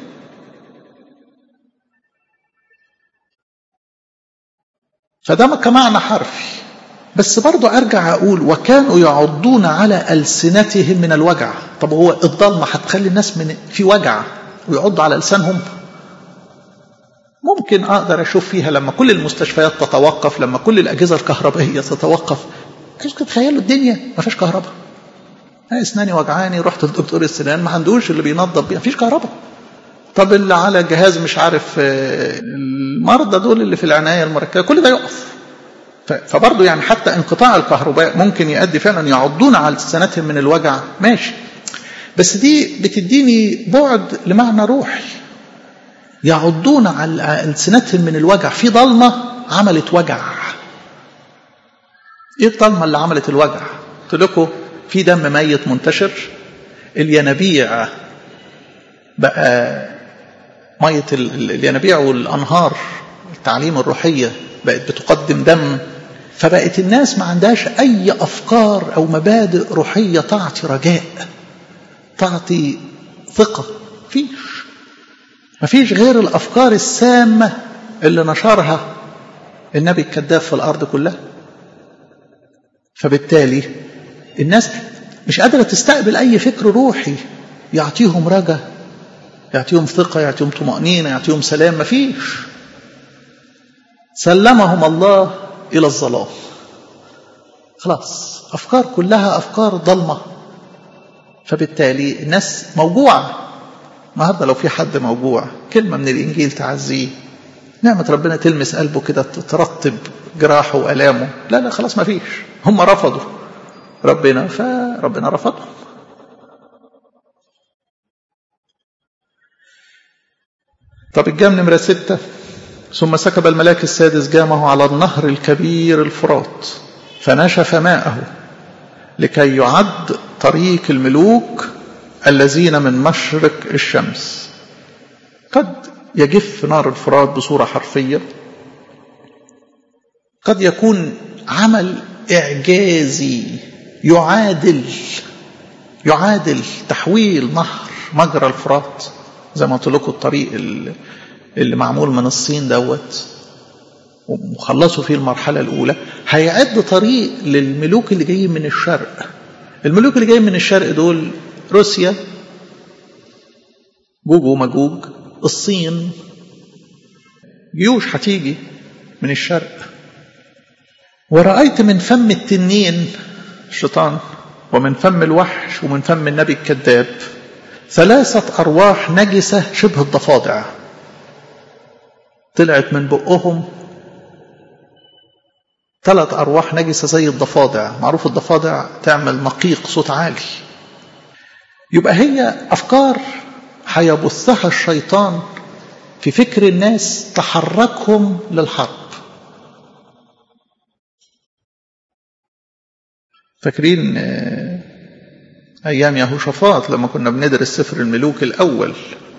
فده كمعنى حرفي بس برضو أرجع أقول وكانوا يعضون على ألسنتهم من الوجع طب هو الضلمة هتخلي الناس من في وجع ويعضوا على لسانهم ممكن أقدر أشوف فيها لما كل المستشفيات تتوقف لما كل الأجهزة الكهربائية تتوقف تخيلوا الدنيا ما فيش كهرباء اسناني وجعاني رحت لدكتور السنان ما عندوش اللي بينظف بيها مفيش كهرباء طب اللي على جهاز مش عارف المرضى دول اللي في العناية المركزة كل ده يقف فبرضه يعني حتى انقطاع الكهرباء ممكن يؤدي فعلا يعضون على لسانتهم من الوجع ماشي بس دي بتديني بعد لمعنى روحي يعضون على ألسنتهم من الوجع في ضلمة عملت وجع ايه الضلمة اللي عملت الوجع قلت لكم في دم ميت منتشر الينابيع بقى مية الينابيع والأنهار التعليم الروحية بقت بتقدم دم فبقت الناس ما عندهاش أي أفكار أو مبادئ روحية تعطي رجاء تعطي ثقة فيش ما فيش غير الأفكار السامة اللي نشرها النبي الكذاب في الأرض كلها فبالتالي الناس مش قادرة تستقبل أي فكر روحي يعطيهم رجا يعطيهم ثقة يعطيهم طمأنينة يعطيهم سلام مفيش سلمهم الله إلى الظلام خلاص أفكار كلها أفكار ضلمة فبالتالي الناس موجوعة النهاردة لو في حد موجوع كلمة من الإنجيل تعزيه نعمة ربنا تلمس قلبه كده ترطب جراحه وألامه لا لا خلاص ما فيش هم رفضوا ربنا فربنا رفضهم طب الجام نمرة ستة ثم سكب الملاك السادس جامه على النهر الكبير الفرات فنشف ماءه لكي يعد طريق الملوك الذين من مشرق الشمس قد يجف نار الفرات بصورة حرفية قد يكون عمل إعجازي يعادل يعادل تحويل نهر مجرى الفرات زي ما قلت لكم الطريق اللي معمول من الصين دوت ومخلصوا فيه المرحلة الأولى هيعد طريق للملوك اللي جايين من الشرق الملوك اللي جايين من الشرق دول روسيا جوج ومجوج الصين جيوش هتيجي من الشرق ورأيت من فم التنين الشيطان ومن فم الوحش ومن فم النبي الكذاب ثلاثة أرواح نجسة شبه الضفادع طلعت من بقهم ثلاث أرواح نجسة زي الضفادع معروف الضفادع تعمل نقيق صوت عالي يبقى هي أفكار هيبثها الشيطان في فكر الناس تحركهم للحرب فاكرين أيام يهوشافاط لما كنا بندرس سفر الملوك الأول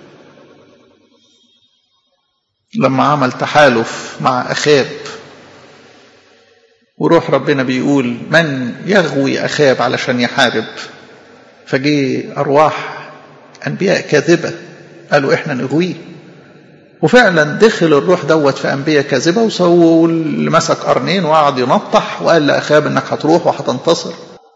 لما عمل تحالف مع أخاب وروح ربنا بيقول من يغوي أخاب علشان يحارب فجي أرواح أنبياء كاذبة قالوا إحنا نغويه وفعلا دخل الروح دوت في أنبياء كاذبة وسووا اللي مسك قرنين وقعد ينطح وقال لأخاب إنك هتروح وهتنتصر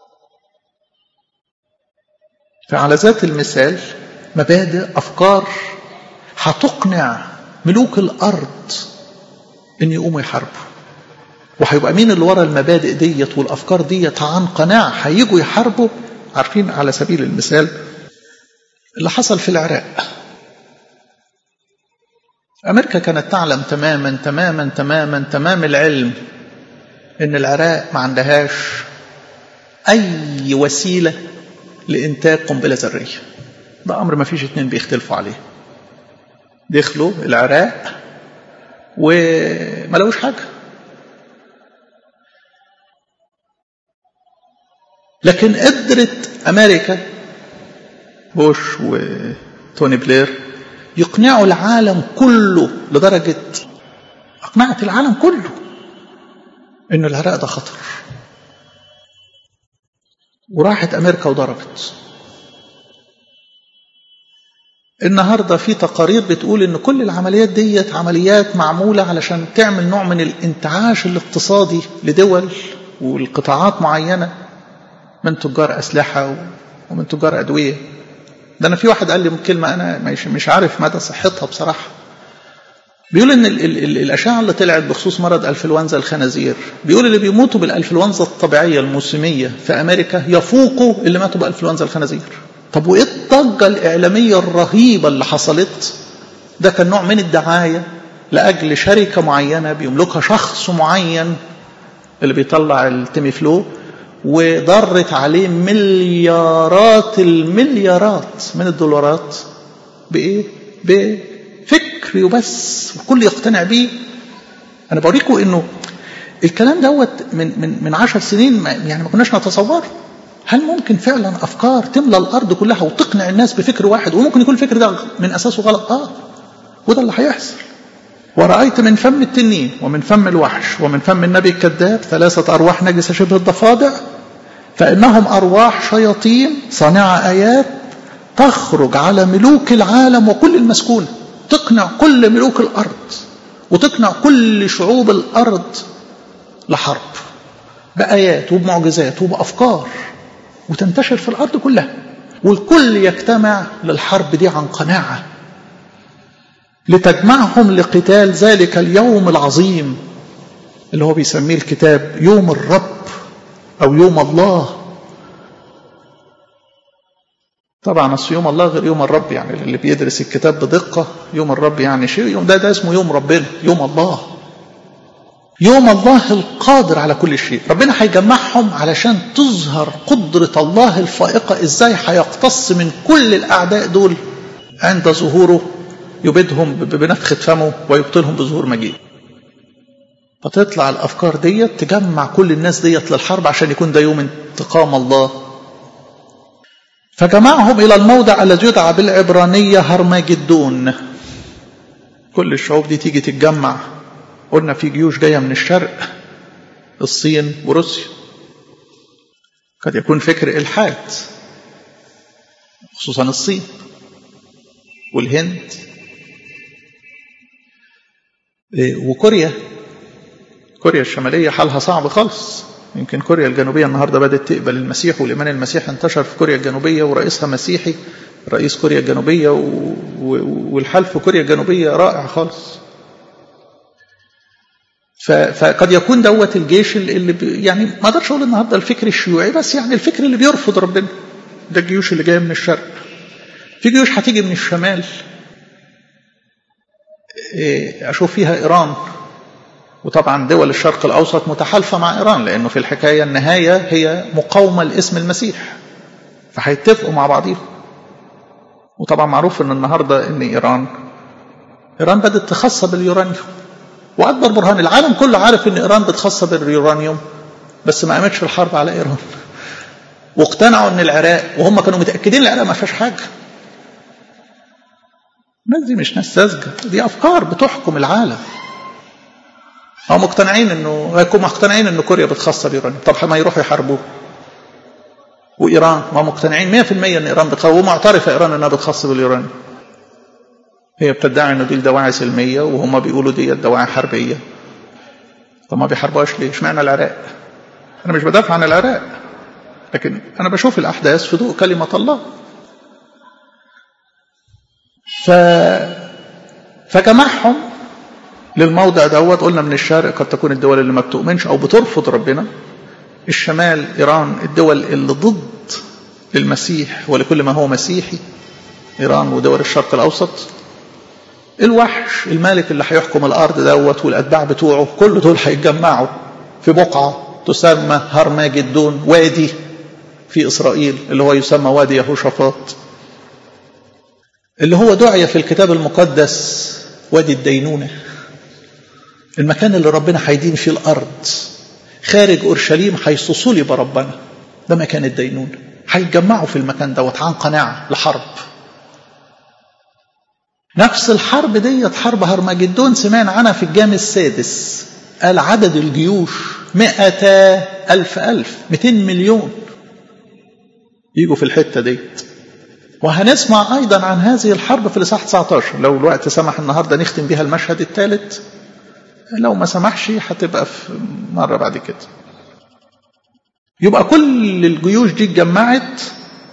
فعلى ذات المثال مبادئ أفكار هتقنع ملوك الأرض إن يقوموا يحاربوا وهيبقى مين اللي ورا المبادئ ديت والأفكار ديت عن قناعة هيجوا يحاربوا عارفين على سبيل المثال اللي حصل في العراق أمريكا كانت تعلم تماما تماما تماما تمام العلم إن العراق ما عندهاش أي وسيلة لإنتاج قنبلة ذرية ده أمر ما فيش اتنين بيختلفوا عليه دخلوا العراق وما لقوش حاجة لكن قدرت أمريكا بوش وتوني بلير يقنعوا العالم كله لدرجة أقنعت العالم كله إن العراق ده خطر وراحت أمريكا وضربت النهاردة في تقارير بتقول إن كل العمليات ديت عمليات معمولة علشان تعمل نوع من الانتعاش الاقتصادي لدول والقطاعات معينة من تجار أسلحة ومن تجار أدوية ده أنا في واحد قال لي كلمة أنا مش عارف مدى صحتها بصراحة بيقول ان ال ال ال الاشعه اللي طلعت بخصوص مرض انفلونزا الخنازير بيقول اللي بيموتوا بالانفلونزا الطبيعيه الموسميه في امريكا يفوقوا اللي ماتوا بانفلونزا الخنازير طب وايه الضجه الاعلاميه الرهيبه اللي حصلت ده كان نوع من الدعايه لاجل شركه معينه بيملكها شخص معين اللي بيطلع التيميفلو وضرت عليه مليارات المليارات من الدولارات بايه بفكر وبس الكل يقتنع بيه انا بوريكم انه الكلام دوت من من من 10 سنين ما يعني ما كناش نتصوره هل ممكن فعلا افكار تملى الارض كلها وتقنع الناس بفكر واحد وممكن يكون الفكر ده من اساسه غلط اه وده اللي هيحصل ورأيت من فم التنين ومن فم الوحش ومن فم النبي الكذاب ثلاثة أرواح نجسة شبه الضفادع فإنهم أرواح شياطين صانعة آيات تخرج على ملوك العالم وكل المسكونة تقنع كل ملوك الأرض وتقنع كل شعوب الأرض لحرب بآيات وبمعجزات وبأفكار وتنتشر في الأرض كلها والكل يجتمع للحرب دي عن قناعة لتجمعهم لقتال ذلك اليوم العظيم اللي هو بيسميه الكتاب يوم الرب أو يوم الله طبعا أصل يوم الله غير يوم الرب يعني اللي بيدرس الكتاب بدقة يوم الرب يعني شيء يوم ده ده اسمه يوم ربنا يوم الله يوم الله القادر على كل شيء ربنا هيجمعهم علشان تظهر قدرة الله الفائقة ازاي هيقتص من كل الأعداء دول عند ظهوره يبيدهم بنفخة فمه ويبطلهم بظهور مجيء فتطلع الأفكار ديت تجمع كل الناس ديت للحرب عشان يكون ده يوم انتقام الله فجمعهم إلى الموضع الذي يدعى بالعبرانية هرماجدون كل الشعوب دي تيجي تتجمع قلنا في جيوش جاية من الشرق الصين وروسيا قد يكون فكر إلحاد خصوصا الصين والهند وكوريا كوريا الشمالية حالها صعب خالص يمكن كوريا الجنوبية النهاردة بدأت تقبل المسيح والإيمان المسيحي انتشر في كوريا الجنوبية ورئيسها مسيحي رئيس كوريا الجنوبية و... و... والحال في كوريا الجنوبية رائع خالص ف... فقد يكون دوت الجيش اللي ب... يعني ما اقدرش اقول النهارده الفكر الشيوعي بس يعني الفكر اللي بيرفض ربنا ده الجيوش اللي جايه من الشرق في جيوش هتيجي من الشمال اشوف فيها ايران وطبعا دول الشرق الاوسط متحالفه مع ايران لانه في الحكايه النهايه هي مقاومه لاسم المسيح فهيتفقوا مع بعضيهم وطبعا معروف ان النهارده ان ايران ايران بدات تخصب اليورانيوم واكبر برهان العالم كله عارف ان ايران بتخصب اليورانيوم بس ما قامتش الحرب على ايران واقتنعوا ان العراق وهم كانوا متاكدين العراق ما فيهاش حاجه الناس دي مش ناس ساذجه دي افكار بتحكم العالم هم مقتنعين انه هيكونوا مقتنعين ان كوريا بتخصب ايران طب ما يروحوا يحاربوه وايران ما مقتنعين 100% ان ايران بتخصب ومعترفه ايران انها بتخصب اليورانيوم هي بتدعي ان دي دواعي سلميه وهم بيقولوا دي دواعي حربيه طب ما بيحاربوهاش ليه؟ اشمعنى العراق؟ انا مش بدافع عن العراق لكن انا بشوف الاحداث في ضوء كلمه الله ف فجمعهم للموضع دوت قلنا من الشرق قد تكون الدول اللي ما بتؤمنش او بترفض ربنا الشمال ايران الدول اللي ضد المسيح ولكل ما هو مسيحي ايران ودول الشرق الاوسط الوحش الملك اللي هيحكم الارض دوت والاتباع بتوعه كل دول هيتجمعوا في بقعه تسمى هرماجدون وادي في اسرائيل اللي هو يسمى وادي يهوشافاط اللي هو دعي في الكتاب المقدس وادي الدينونه المكان اللي ربنا هيدين فيه الارض خارج اورشليم حيث صلب ربنا ده مكان الدينونه هيتجمعوا في المكان دوت عن قناعه لحرب نفس الحرب ديت حرب هرمجدون سمعنا عنها في الجام السادس قال عدد الجيوش مئة ألف ألف 200 مليون يجوا في الحتة ديت وهنسمع أيضا عن هذه الحرب في الإصحاح 19 لو الوقت سمح النهاردة نختم بها المشهد الثالث لو ما سمحش هتبقى في مرة بعد كده يبقى كل الجيوش دي اتجمعت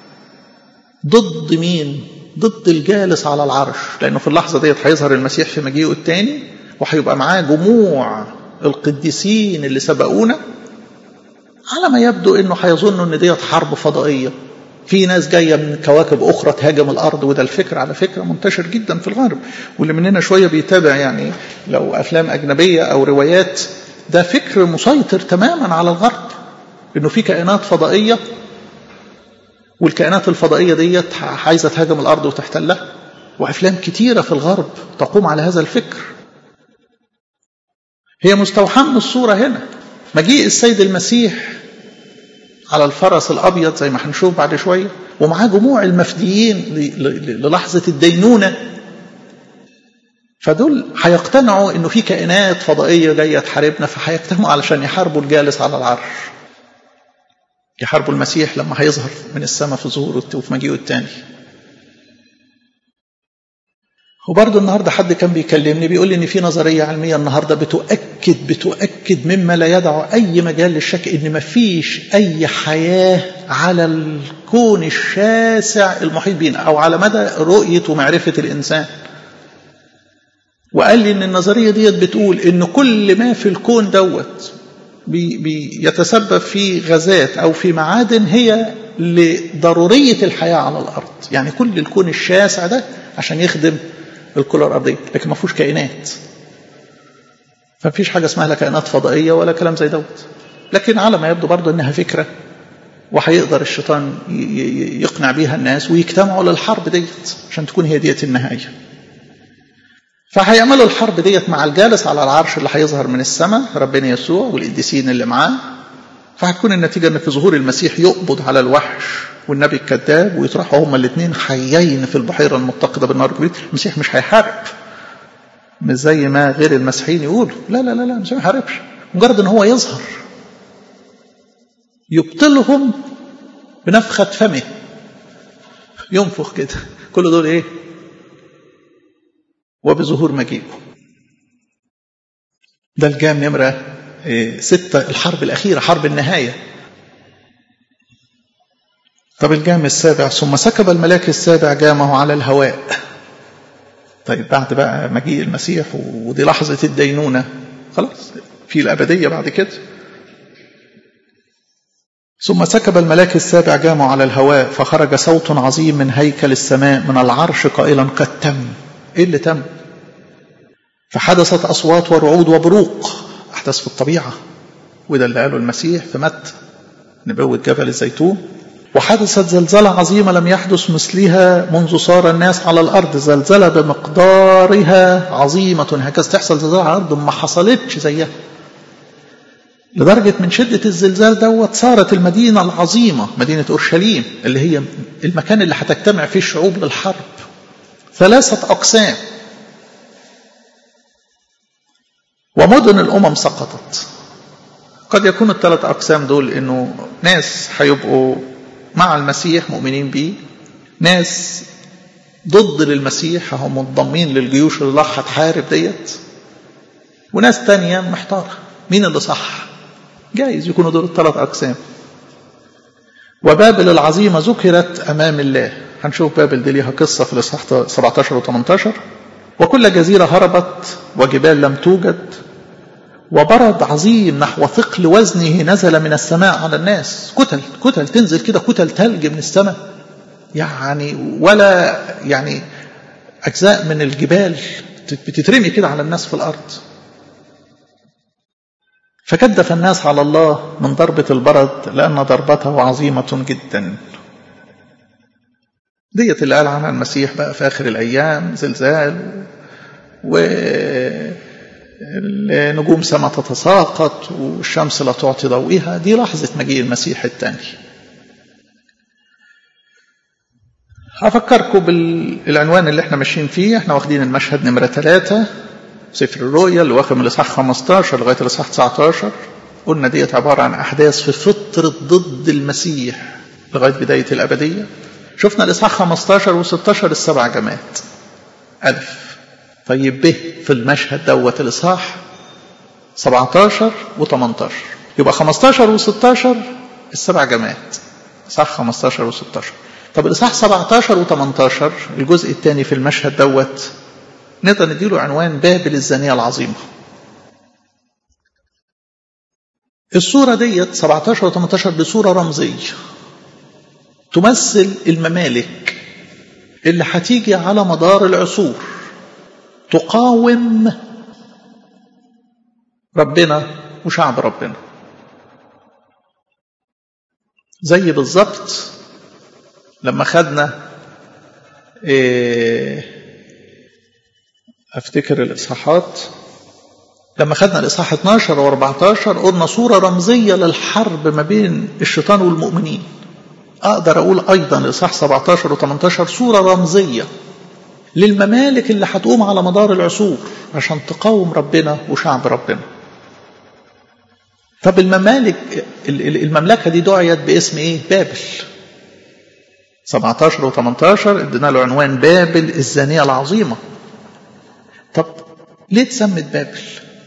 ضد مين ضد الجالس على العرش لأنه في اللحظة ديت هيظهر المسيح في مجيئه الثاني وهيبقى معاه جموع القديسين اللي سبقونا على ما يبدو انه هيظنوا ان ديت حرب فضائيه في ناس جايه من كواكب اخرى تهاجم الارض وده الفكر على فكره منتشر جدا في الغرب واللي مننا شويه بيتابع يعني لو افلام اجنبيه او روايات ده فكر مسيطر تماما على الغرب انه في كائنات فضائيه والكائنات الفضائيه ديت عايزه تهاجم الارض وتحتلها وافلام كتيره في الغرب تقوم على هذا الفكر هي مستوحاه من الصوره هنا مجيء السيد المسيح على الفرس الابيض زي ما هنشوف بعد شويه ومعاه جموع المفديين للحظه الدينونه فدول هيقتنعوا انه في كائنات فضائيه جايه تحاربنا فهيجتمعوا علشان يحاربوا الجالس على العرش يحاربوا المسيح لما هيظهر من السماء في ظهوره وفي مجيئه الثاني وبرضه النهارده حد كان بيكلمني بيقول لي ان في نظريه علميه النهارده بتؤكد بتؤكد مما لا يدع اي مجال للشك ان ما فيش اي حياه على الكون الشاسع المحيط بينا او على مدى رؤيه ومعرفه الانسان. وقال لي ان النظريه ديت بتقول ان كل ما في الكون دوت بي بيتسبب في غازات او في معادن هي لضروريه الحياه على الارض، يعني كل الكون الشاسع ده عشان يخدم الكرة الأرضية لكن ما فيهوش كائنات فمفيش حاجة اسمها لا كائنات فضائية ولا كلام زي دوت لكن على ما يبدو برضه إنها فكرة وهيقدر الشيطان يقنع بيها الناس ويجتمعوا للحرب ديت عشان تكون هي ديت النهاية فهيعملوا الحرب ديت مع الجالس على العرش اللي هيظهر من السماء ربنا يسوع والقديسين اللي معاه فهتكون النتيجة ان في ظهور المسيح يقبض على الوحش والنبي الكذاب ويطرحوا هما الاثنين حيين في البحيرة المتقدة بالنار الكبير المسيح مش هيحارب مش زي ما غير المسيحيين يقولوا لا لا لا لا مش هيحاربش مجرد ان هو يظهر يبطلهم بنفخة فمه ينفخ كده كل دول ايه وبظهور مجيئه ده الجام نمرة إيه ستة الحرب الأخيرة حرب النهاية طب الجام السابع ثم سكب الملاك السابع جامه على الهواء طيب بعد بقى مجيء المسيح ودي لحظة الدينونة خلاص في الأبدية بعد كده ثم سكب الملاك السابع جامه على الهواء فخرج صوت عظيم من هيكل السماء من العرش قائلا قد تم ايه اللي تم فحدثت اصوات ورعود وبروق احداث في الطبيعه وده اللي قاله المسيح في متى نبوة جبل الزيتون وحدثت زلزلة عظيمة لم يحدث مثلها منذ صار الناس على الأرض زلزلة بمقدارها عظيمة هكذا تحصل زلزلة على الأرض ما حصلتش زيها لدرجة من شدة الزلزال دوت صارت المدينة العظيمة مدينة أورشليم اللي هي المكان اللي هتجتمع فيه الشعوب للحرب ثلاثة أقسام ومدن الأمم سقطت قد يكون الثلاث أقسام دول إنه ناس هيبقوا مع المسيح مؤمنين بيه ناس ضد للمسيح هم منضمين للجيوش اللي راح هتحارب ديت وناس تانية محتارة مين اللي صح جايز يكونوا دول الثلاث أقسام وبابل العظيمة ذكرت أمام الله هنشوف بابل دي ليها قصة في الإصحاح 17 و 18 وكل جزيرة هربت وجبال لم توجد وبرد عظيم نحو ثقل وزنه نزل من السماء على الناس كتل كتل تنزل كده كتل ثلج من السماء يعني ولا يعني أجزاء من الجبال بتترمي كده على الناس في الأرض فكدف الناس على الله من ضربة البرد لأن ضربته عظيمة جدا ديت اللي قال عنها المسيح بقى في آخر الأيام زلزال ونجوم سما تتساقط والشمس لا تعطي ضوئها دي لحظة مجيء المسيح الثاني هفكركم بالعنوان اللي احنا ماشيين فيه احنا واخدين المشهد نمرة ثلاثة سفر الرؤيا اللي واخد من الاصحاح 15 لغايه الاصحاح 19 قلنا ديت عباره عن احداث في فتره ضد المسيح لغايه بدايه الابديه شفنا الاصحاح 15 و16 السبع جماعات الف طيب ب في المشهد دوت الاصحاح 17 و18 يبقى 15 و16 السبع جماعات اصحاح 15 و16 طب الاصحاح 17 و18 الجزء الثاني في المشهد دوت نقدر نديله عنوان بابل الزانية العظيمة الصورة ديت 17 و 18 دي صورة رمزية تمثل الممالك اللي هتيجي على مدار العصور تقاوم ربنا وشعب ربنا زي بالظبط لما خدنا إيه افتكر الاصحاحات لما خدنا الاصحاح 12 و14 قلنا صوره رمزيه للحرب ما بين الشيطان والمؤمنين اقدر اقول ايضا الاصحاح 17 و18 صوره رمزيه للممالك اللي هتقوم على مدار العصور عشان تقاوم ربنا وشعب ربنا طب الممالك المملكه دي دعيت باسم ايه بابل 17 و18 ادينا له عنوان بابل الزانيه العظيمه طب ليه اتسمت بابل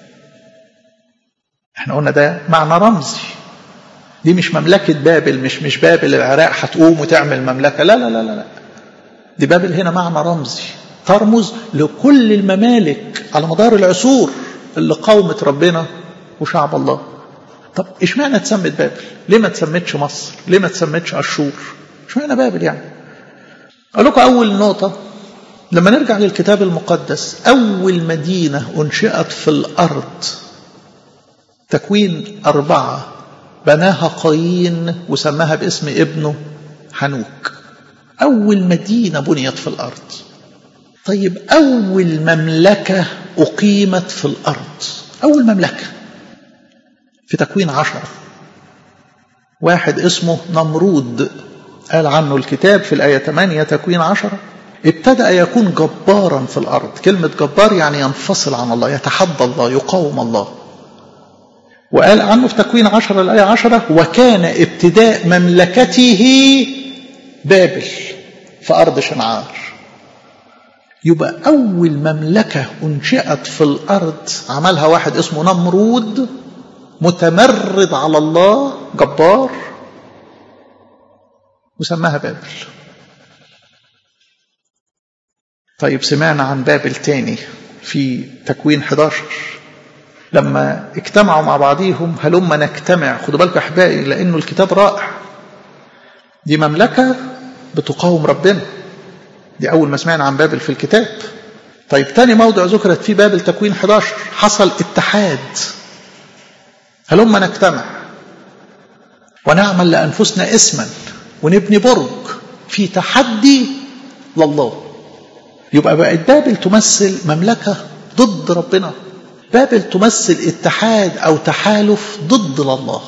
احنا قلنا ده معنى رمزي دي مش مملكة بابل مش مش بابل العراق هتقوم وتعمل مملكة لا لا لا لا دي بابل هنا معنى رمزي ترمز لكل الممالك على مدار العصور اللي قاومت ربنا وشعب الله طب اشمعنى اتسمت بابل ليه ما تسمتش مصر ليه ما تسمتش اشور اشمعنى بابل يعني اقول لكم اول نقطه لما نرجع للكتاب المقدس أول مدينة أنشئت في الأرض تكوين أربعة بناها قايين وسماها باسم ابنه حنوك أول مدينة بنيت في الأرض طيب أول مملكة أقيمت في الأرض أول مملكة في تكوين عشرة واحد اسمه نمرود قال عنه الكتاب في الآية 8 تكوين عشرة ابتدأ يكون جبارا في الأرض كلمة جبار يعني ينفصل عن الله يتحدى الله يقاوم الله وقال عنه في تكوين عشرة الآية عشرة وكان ابتداء مملكته بابل في أرض شنعار يبقى أول مملكة أنشئت في الأرض عملها واحد اسمه نمرود متمرد على الله جبار وسماها بابل طيب سمعنا عن بابل تاني في تكوين 11 لما اجتمعوا مع بعضيهم هلما نجتمع خدوا بالكم احبائي لانه الكتاب رائع دي مملكه بتقاوم ربنا دي اول ما سمعنا عن بابل في الكتاب طيب تاني موضع ذكرت فيه بابل تكوين 11 حصل اتحاد هلما نجتمع ونعمل لانفسنا اسما ونبني برج في تحدي لله يبقى بقت بابل تمثل مملكه ضد ربنا بابل تمثل اتحاد او تحالف ضد الله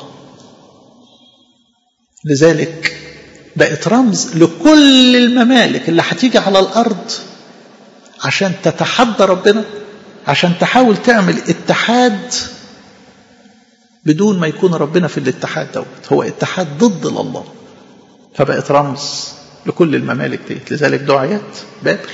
لذلك بقت رمز لكل الممالك اللي هتيجي على الارض عشان تتحدى ربنا عشان تحاول تعمل اتحاد بدون ما يكون ربنا في الاتحاد دوت هو اتحاد ضد الله فبقت رمز لكل الممالك ديت لذلك دعيت بابل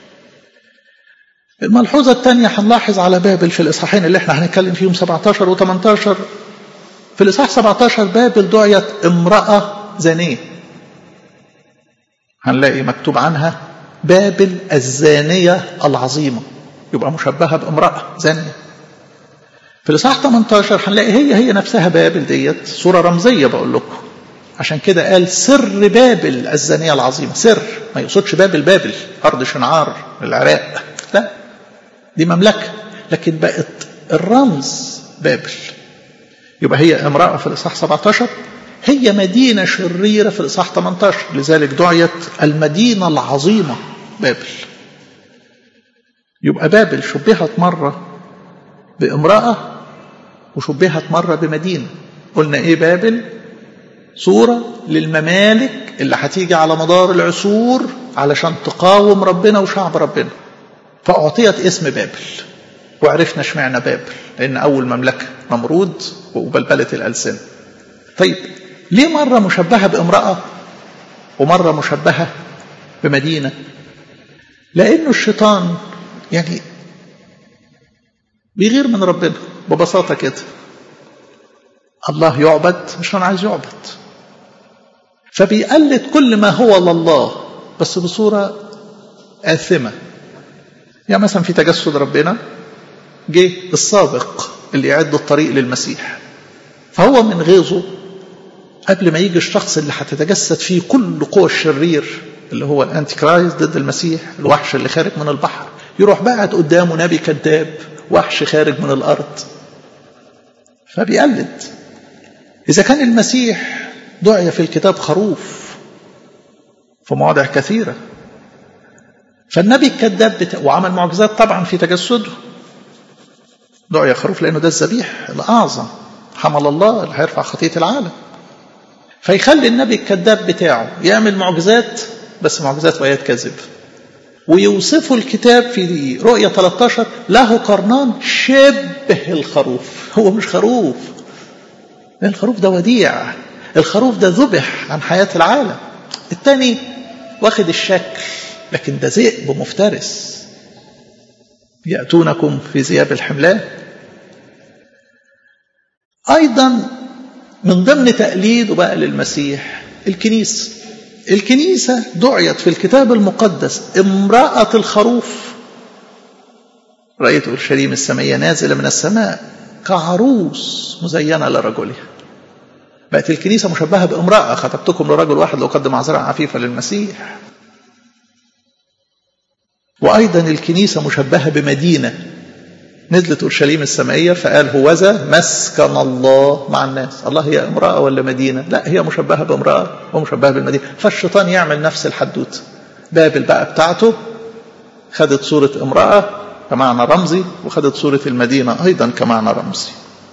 الملحوظة الثانية هنلاحظ على بابل في الإصحاحين اللي احنا هنتكلم فيهم 17 و 18 في الإصحاح 17 بابل دعيت امرأة زانية هنلاقي مكتوب عنها بابل الزانية العظيمة يبقى مشبهة بامرأة زانية في الإصحاح 18 هنلاقي هي هي نفسها بابل ديت صورة رمزية بقول لكم عشان كده قال سر بابل الزانية العظيمة سر ما يقصدش بابل بابل أرض شنعار العراق لا دي مملكة لكن بقت الرمز بابل يبقى هي امرأة في الإصحاح 17 هي مدينة شريرة في الإصحاح 18 لذلك دعيت المدينة العظيمة بابل يبقى بابل شبهت مرة بامرأة وشبهت مرة بمدينة قلنا إيه بابل صورة للممالك اللي هتيجي على مدار العصور علشان تقاوم ربنا وشعب ربنا فأعطيت اسم بابل وعرفنا اشمعنى بابل لأن أول مملكة نمرود وبلبلة الألسنة طيب ليه مرة مشبهة بامرأة ومرة مشبهة بمدينة لأنه الشيطان يعني بيغير من ربنا ببساطة كده الله يعبد مش أنا عايز يعبد فبيقلد كل ما هو لله بس بصورة آثمة يعني مثلا في تجسد ربنا جه السابق اللي يعد الطريق للمسيح فهو من غيظه قبل ما يجي الشخص اللي هتتجسد فيه كل قوى الشرير اللي هو الانتي كرايست ضد المسيح الوحش اللي خارج من البحر يروح بعد قدامه نبي كذاب وحش خارج من الارض فبيقلد اذا كان المسيح دعي في الكتاب خروف في مواضع كثيره فالنبي الكذاب بتا... وعمل معجزات طبعا في تجسده دعي خروف لانه ده الذبيح الاعظم حمل الله اللي هيرفع خطيه العالم فيخلي النبي الكذاب بتاعه يعمل معجزات بس معجزات وايات كذب ويوصفه الكتاب في رؤية 13 له قرنان شبه الخروف هو مش خروف الخروف ده وديع الخروف ده ذبح عن حياة العالم الثاني واخد الشكل لكن ده ذئب مفترس يأتونكم في ذياب الحملان أيضا من ضمن تقليده بقى للمسيح الكنيسة الكنيسة دعيت في الكتاب المقدس امرأة الخروف رأيت أورشليم السمية نازلة من السماء كعروس مزينة لرجلها بقت الكنيسة مشبهة بامرأة خطبتكم لرجل واحد لأقدم عذراء عفيفة للمسيح وأيضا الكنيسة مشبهة بمدينة نزلت أورشليم السمائية فقال هوذا مسكن الله مع الناس الله هي امرأة ولا مدينة لا هي مشبهة بامرأة ومشبهة بالمدينة فالشيطان يعمل نفس الحدوت بابل بقى بتاعته خدت صورة امرأة كمعنى رمزي وخدت صورة المدينة أيضا كمعنى رمزي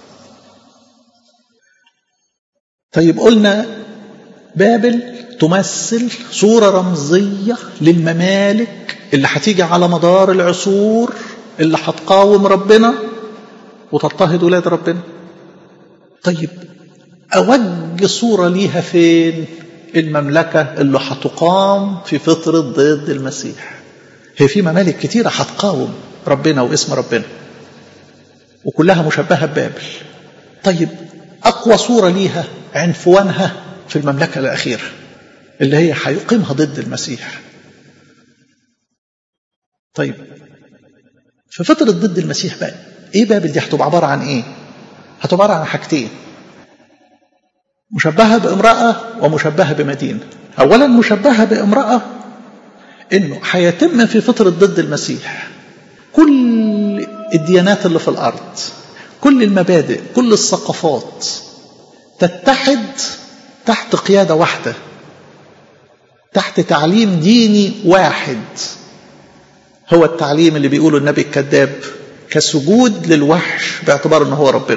طيب قلنا بابل تمثل صورة رمزية للممالك اللي هتيجي على مدار العصور اللي هتقاوم ربنا وتضطهد ولاد ربنا طيب أوج صورة ليها فين المملكة اللي هتقام في فترة ضد المسيح هي في ممالك كتيرة هتقاوم ربنا واسم ربنا وكلها مشبهة ببابل طيب أقوى صورة ليها عنفوانها في المملكة الأخيرة اللي هي هيقيمها ضد المسيح طيب في فترة ضد المسيح بقى ايه بابل دي هتبقى عبارة عن ايه هتبقى عبارة عن حاجتين مشبهة بامرأة ومشبهة بمدينة أولا مشبهة بامرأة إنه هيتم في فترة ضد المسيح كل الديانات اللي في الأرض كل المبادئ كل الثقافات تتحد تحت قيادة واحدة تحت تعليم ديني واحد هو التعليم اللي بيقوله النبي الكذاب كسجود للوحش باعتبار ان هو ربنا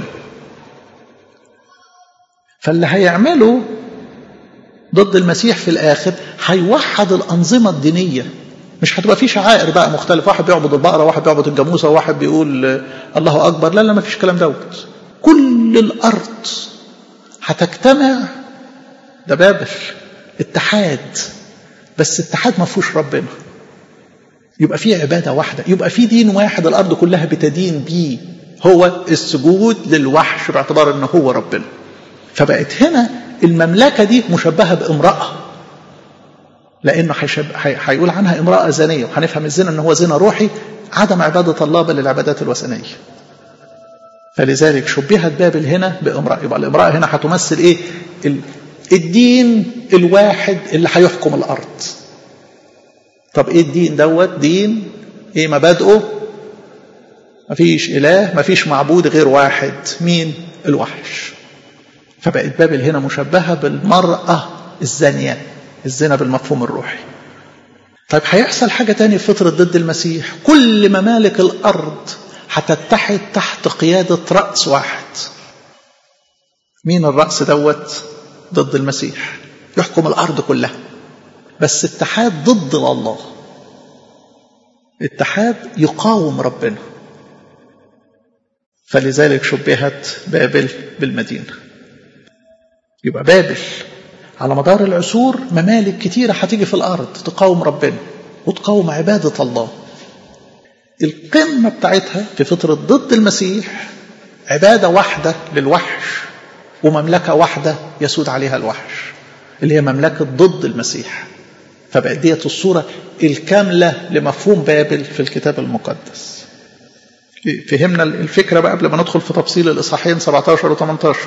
فاللي هيعمله ضد المسيح في الاخر هيوحد الانظمه الدينيه مش هتبقى في شعائر بقى مختلفه واحد بيعبد البقره واحد بيعبد الجاموسه وواحد بيقول الله اكبر لا لا ما فيش كلام دوت كل الارض هتجتمع ده بابل اتحاد بس اتحاد ما فيهوش ربنا يبقى في عباده واحده يبقى في دين واحد الارض كلها بتدين بيه هو السجود للوحش باعتبار ان هو ربنا فبقت هنا المملكه دي مشبهه بامراه لانه هيقول عنها امراه زانيه وهنفهم الزنا ان هو زنا روحي عدم عباده الله بل العبادات الوثنيه فلذلك شبهت بابل هنا بامراه يبقى الامراه هنا هتمثل ايه الدين الواحد اللي هيحكم الارض طب ايه الدين دوت دين ايه مبادئه مفيش اله مفيش معبود غير واحد مين الوحش فبقت بابل هنا مشبهه بالمراه الزانيه الزنا بالمفهوم الروحي طيب هيحصل حاجه تاني في فتره ضد المسيح كل ممالك الارض هتتحد تحت قياده راس واحد مين الراس دوت ضد المسيح يحكم الارض كلها بس اتحاد ضد الله اتحاد يقاوم ربنا فلذلك شبهت بابل بالمدينة يبقى بابل على مدار العصور ممالك كتيرة هتيجي في الأرض تقاوم ربنا وتقاوم عبادة الله القمة بتاعتها في فترة ضد المسيح عبادة واحدة للوحش ومملكة واحدة يسود عليها الوحش اللي هي مملكة ضد المسيح فبقت ديت الصورة الكاملة لمفهوم بابل في الكتاب المقدس فهمنا الفكرة بقى قبل ما ندخل في تفصيل الإصحاحين 17 و 18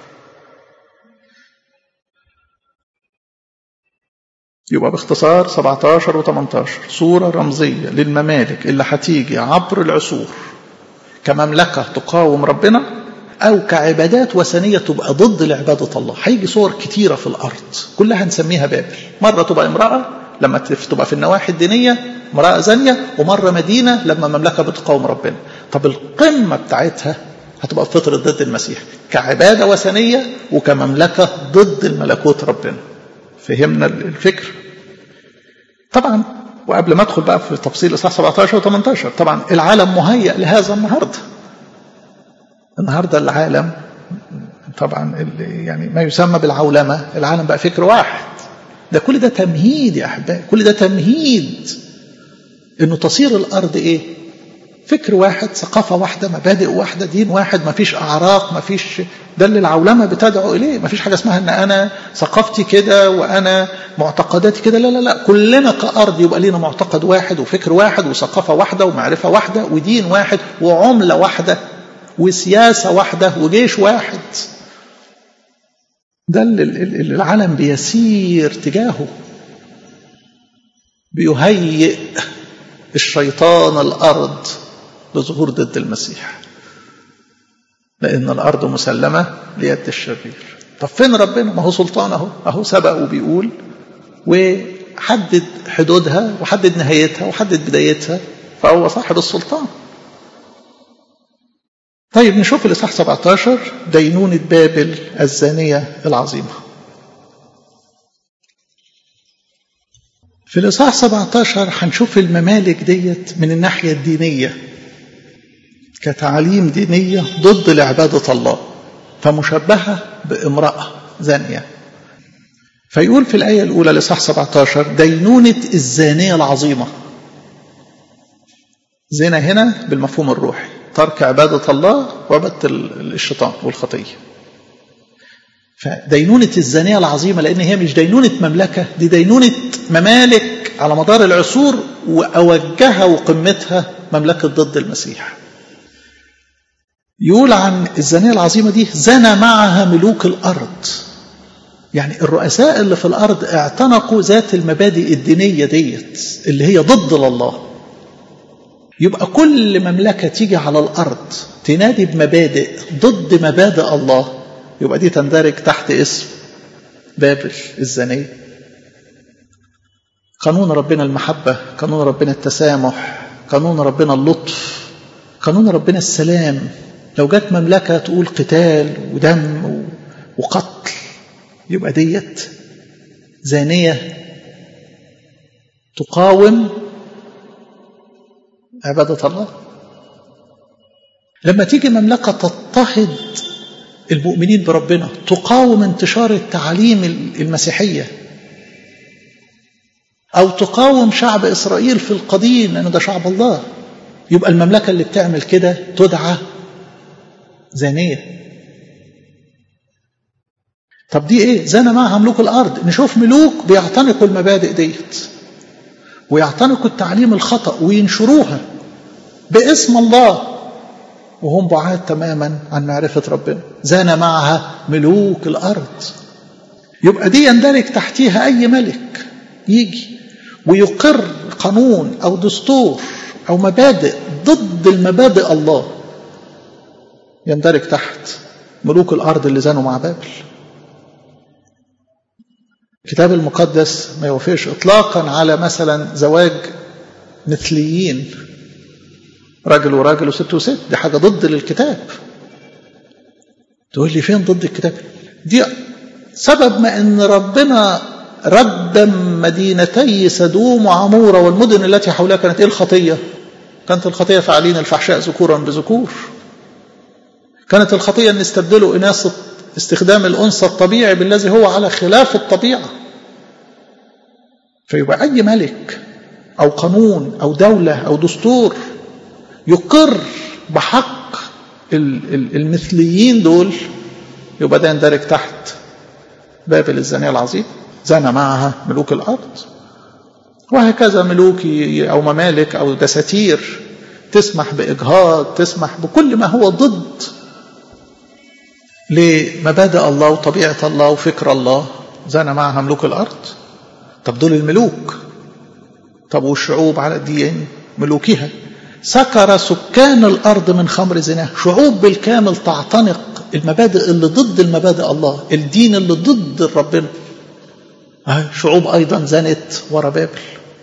يبقى باختصار 17 و 18 صورة رمزية للممالك اللي هتيجي عبر العصور كمملكة تقاوم ربنا أو كعبادات وثنية تبقى ضد لعبادة الله هيجي صور كتيرة في الأرض كلها نسميها بابل مرة تبقى امرأة لما تبقى في النواحي الدينية امرأة زانية ومرة مدينة لما مملكة بتقاوم ربنا طب القمة بتاعتها هتبقى في فترة ضد المسيح كعبادة وثنية وكمملكة ضد الملكوت ربنا فهمنا الفكر طبعا وقبل ما ادخل بقى في تفصيل اصحاح 17 و 18 طبعا العالم مهيأ لهذا النهارده النهارده العالم طبعا يعني ما يسمى بالعولمه العالم بقى فكر واحد ده كل ده تمهيد يا احبائي كل ده تمهيد انه تصير الارض ايه فكر واحد ثقافه واحده مبادئ واحده دين واحد ما فيش اعراق ما فيش ده اللي العولمه بتدعو اليه ما فيش حاجه اسمها ان انا ثقافتي كده وانا معتقداتي كده لا لا لا كلنا كارض يبقى لينا معتقد واحد وفكر واحد وثقافه واحده ومعرفه واحده ودين واحد وعمله واحده وسياسه واحده وجيش واحد ده اللي العالم بيسير تجاهه بيهيئ الشيطان الارض لظهور ضد المسيح لان الارض مسلمه ليد الشرير طب فين ربنا ما هو سلطان اهو اهو سبق وبيقول حدد حدودها وحدد نهايتها وحدد بدايتها فهو صاحب السلطان طيب نشوف الإصحاح 17 دينونة بابل الزانية العظيمة في الإصحاح 17 هنشوف الممالك ديت من الناحية الدينية كتعليم دينية ضد لعبادة الله فمشبهة بامرأة زانية فيقول في الآية الأولى لصح 17 دينونة الزانية العظيمة زنا هنا بالمفهوم الروحي ترك عبادة الله وعبادة الشيطان والخطية فدينونة الزانية العظيمة لأن هي مش دينونة مملكة دي دينونة ممالك على مدار العصور وأوجها وقمتها مملكة ضد المسيح يقول عن الزانية العظيمة دي زنى معها ملوك الأرض يعني الرؤساء اللي في الأرض اعتنقوا ذات المبادئ الدينية ديت اللي هي ضد الله يبقى كل مملكة تيجي على الأرض تنادي بمبادئ ضد مبادئ الله يبقى دي تندرج تحت اسم بابل الزانية قانون ربنا المحبة قانون ربنا التسامح قانون ربنا اللطف قانون ربنا السلام لو جت مملكة تقول قتال ودم وقتل يبقى ديت زانية تقاوم عبادة الله لما تيجي مملكة تضطهد المؤمنين بربنا تقاوم انتشار التعاليم المسيحية أو تقاوم شعب إسرائيل في القديم لأنه ده شعب الله يبقى المملكة اللي بتعمل كده تدعى زانية طب دي ايه زنا معها ملوك الارض نشوف ملوك بيعتنقوا المبادئ ديت ويعتنقوا التعليم الخطا وينشروها باسم الله وهم بعاد تماما عن معرفه ربنا زنا معها ملوك الارض يبقى دي يندرج تحتيها اي ملك يجي ويقر قانون او دستور او مبادئ ضد المبادئ الله يندرج تحت ملوك الارض اللي زانوا مع بابل الكتاب المقدس ما يوافقش اطلاقا على مثلا زواج مثليين راجل وراجل وست وست دي حاجه ضد للكتاب تقول لي فين ضد الكتاب دي سبب ما ان ربنا ردم مدينتي سدوم وعمورة والمدن التي حولها كانت ايه الخطية كانت الخطية فاعلين الفحشاء ذكورا بذكور كانت الخطية ان استبدلوا اناث استخدام الأنثى الطبيعي بالذي هو على خلاف الطبيعة فيبقى أي ملك أو قانون أو دولة أو دستور يقر بحق المثليين دول يبقى ده يندرج تحت بابل الزانية العظيم زنى معها ملوك الأرض وهكذا ملوك أو ممالك أو دساتير تسمح بإجهاض تسمح بكل ما هو ضد لمبادئ الله وطبيعة الله وفكر الله زنى معها ملوك الأرض طب دول الملوك طب والشعوب على دين ملوكها سكر سكان الأرض من خمر زناه شعوب بالكامل تعتنق المبادئ اللي ضد المبادئ الله الدين اللي ضد ربنا شعوب أيضا زنت ورا بابل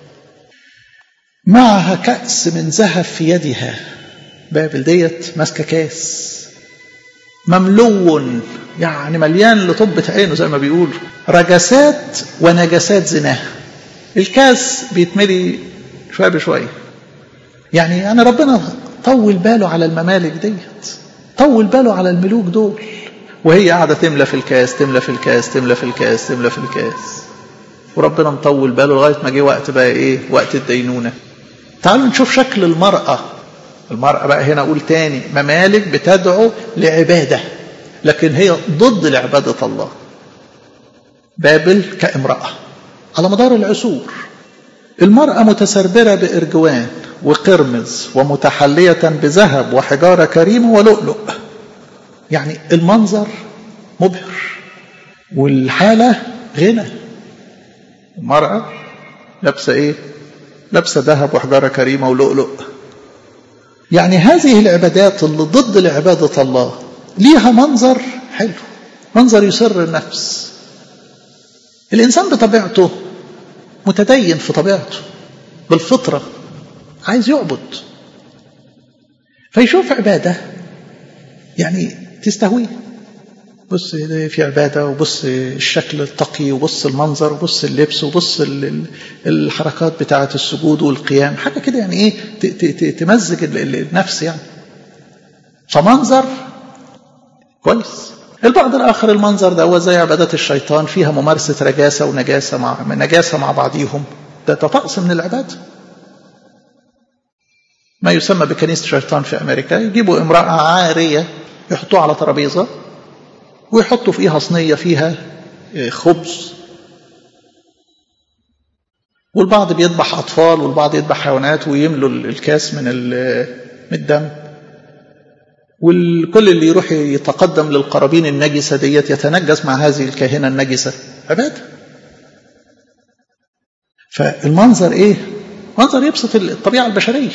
معها كأس من ذهب في يدها بابل ديت ماسكة كاس مملو يعني مليان لطبة عينه زي ما بيقولوا رجسات ونجسات زناه الكاس بيتملي شوية بشوية يعني يعني ربنا طول باله على الممالك ديت طول باله على الملوك دول وهي قاعدة تملى في الكاس تملى في الكاس تملى في الكاس تملى في الكاس وربنا مطول باله لغاية ما جه وقت بقى ايه وقت الدينونة تعالوا نشوف شكل المرأة المرأة بقى هنا أقول تاني ممالك بتدعو لعبادة لكن هي ضد لعبادة الله بابل كامرأة على مدار العصور المرأة متسربرة بإرجوان وقرمز ومتحلية بذهب وحجارة كريمة ولؤلؤ يعني المنظر مبهر والحالة غنى المرأة لابسة ايه لابسة ذهب وحجارة كريمة ولؤلؤ يعني هذه العبادات اللي ضد لعبادة الله ليها منظر حلو منظر يسر النفس الإنسان بطبيعته متدين في طبيعته بالفطرة عايز يعبد فيشوف عبادة يعني تستهويه بص في عبادة وبص الشكل التقي وبص المنظر وبص اللبس وبص الحركات بتاعة السجود والقيام حاجة كده يعني ايه تمزج النفس يعني فمنظر كويس البعض الآخر المنظر ده هو زي عبادات الشيطان فيها ممارسة رجاسة ونجاسة مع نجاسة مع بعضيهم ده طقس من العبادة ما يسمى بكنيسة الشيطان في أمريكا يجيبوا امرأة عارية يحطوها على ترابيزة ويحطوا فيها صينية فيها خبز والبعض بيذبح أطفال والبعض يذبح حيوانات ويملوا الكاس من الدم والكل اللي يروح يتقدم للقرابين النجسة ديت يتنجس مع هذه الكاهنة النجسة عبادة فالمنظر ايه منظر يبسط الطبيعة البشرية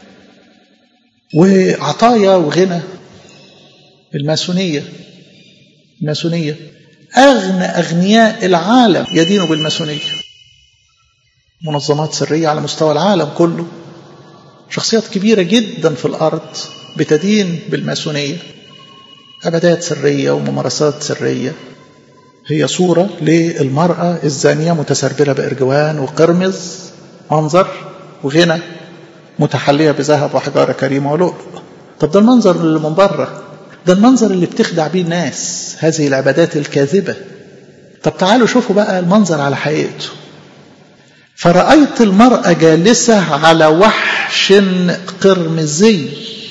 وعطايا وغنى الماسونية الماسونية أغنى أغنياء العالم يدينوا بالماسونية منظمات سرية على مستوى العالم كله شخصيات كبيرة جدا في الأرض بتدين بالماسونية عبادات سرية وممارسات سرية هي صورة للمرأة الزانية متسربلة بإرجوان وقرمز منظر وغنى متحلية بذهب وحجارة كريمة ولؤلؤ طب ده المنظر اللي من بره ده المنظر اللي بتخدع بيه الناس هذه العبادات الكاذبة طب تعالوا شوفوا بقى المنظر على حقيقته فرأيت المرأة جالسة على وحش قرمزي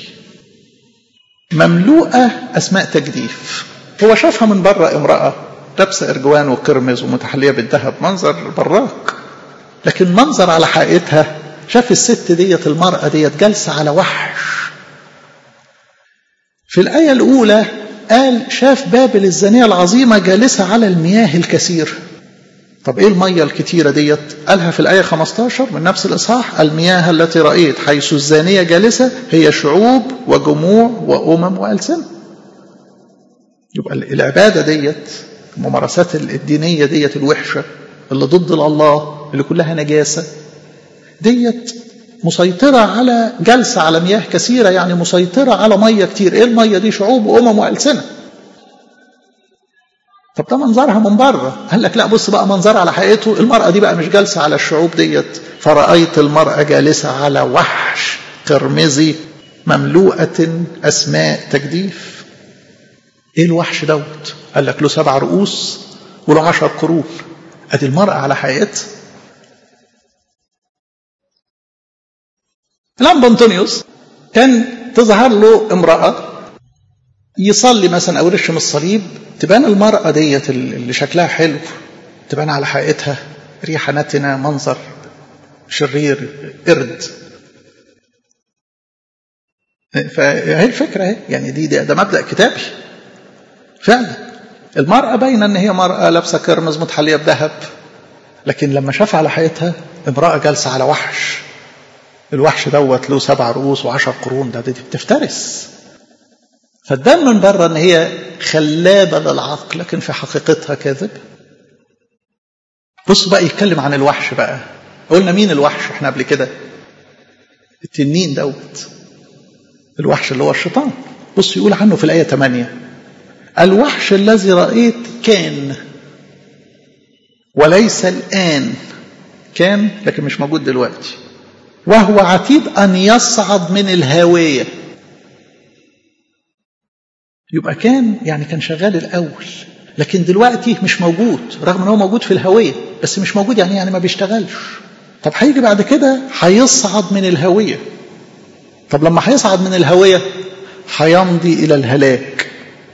مملوءة أسماء تجديف هو شافها من بره امرأة لابسة إرجوان وقرمز ومتحلية بالذهب منظر براق لكن منظر على حقيقتها شاف الست ديت المرأة ديت جالسة على وحش في الآية الأولى قال شاف بابل الزانية العظيمة جالسة على المياه الكثيرة طب ايه المية الكتيرة ديت قالها في الآية 15 من نفس الإصحاح المياه التي رأيت حيث الزانية جالسة هي شعوب وجموع وأمم وألسنة يبقى العبادة ديت الممارسات الدينية ديت الوحشة اللي ضد الله اللي كلها نجاسة ديت مسيطرة على جلسة على مياه كثيرة يعني مسيطرة على مية كتير ايه المية دي شعوب وأمم وألسنة طب ده منظرها من بره قال لك لا بص بقى منظرها على حقيقته المرأة دي بقى مش جالسة على الشعوب ديت فرأيت المرأة جالسة على وحش قرمزي مملوءة أسماء تجديف ايه الوحش دوت قال لك له سبع رؤوس وله عشر قرون ادي المرأة على حقيقتها الآن بنطونيوس كان تظهر له امرأة يصلي مثلا أو يرشم الصليب تبان المرأة ديت اللي شكلها حلو تبان على حقيقتها ريحة نتنة منظر شرير قرد فهي الفكرة اهي يعني دي, دي ده مبدأ كتابي فعلا المرأة باينة ان هي مرأة لابسة كرمز متحلية بذهب لكن لما شاف على حقيقتها امرأة جالسة على وحش الوحش دوت له سبع رؤوس وعشر قرون ده دي بتفترس فالدم من بره ان هي خلابه للعقل لكن في حقيقتها كاذب بص بقى يتكلم عن الوحش بقى قلنا مين الوحش احنا قبل كده التنين دوت الوحش اللي هو الشيطان بص يقول عنه في الآية 8 الوحش الذي رأيت كان وليس الآن كان لكن مش موجود دلوقتي وهو عتيد أن يصعد من الهاوية يبقى كان يعني كان شغال الأول لكن دلوقتي مش موجود رغم ان هو موجود في الهوية بس مش موجود يعني يعني ما بيشتغلش طب هيجي بعد كده هيصعد من الهوية طب لما هيصعد من الهوية هيمضي إلى الهلاك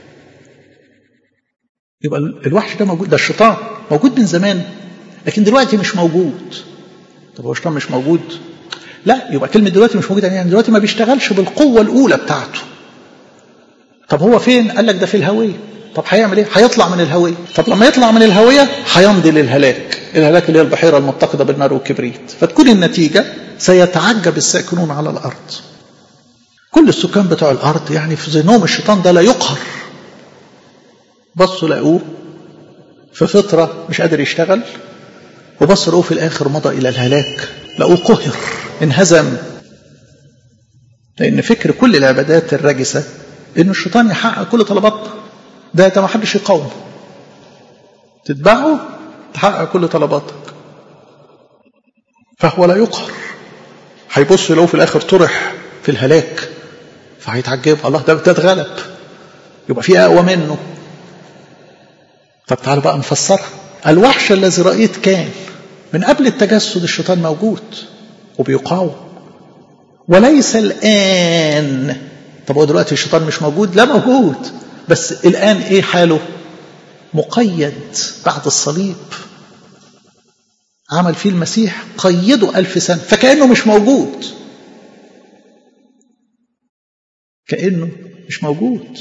يبقى الوحش ده موجود ده الشيطان موجود من زمان لكن دلوقتي مش موجود طب هو الشيطان مش موجود لا يبقى كلمة دلوقتي مش موجود يعني دلوقتي ما بيشتغلش بالقوة الأولى بتاعته طب هو فين قال لك ده في الهوية طب هيعمل ايه هيطلع من الهوية طب لما يطلع من الهوية هيمضي للهلاك الهلاك اللي هي البحيرة المتقدة بالنار والكبريت فتكون النتيجة سيتعجب الساكنون على الأرض كل السكان بتوع الأرض يعني في ذهنهم الشيطان ده لا يقهر بصوا لقوه في فطرة مش قادر يشتغل وبص لقوه في الآخر مضى إلى الهلاك لقوه قهر انهزم لأن فكر كل العبادات الراجسة إن الشيطان يحقق كل طلباتنا ده ده ما حدش يقاومه تتبعه تحقق كل طلباتك فهو لا يقهر هيبص يلاقوه في الآخر طرح في الهلاك فهيتعجب الله ده ده اتغلب يبقى في أقوى منه طب تعالوا بقى نفسرها الوحش الذي رأيت كان من قبل التجسد الشيطان موجود وبيقاوم وليس الآن طب هو دلوقتي الشيطان مش موجود لا موجود بس الآن إيه حاله مقيد بعد الصليب عمل فيه المسيح قيده ألف سنة فكأنه مش موجود كأنه مش موجود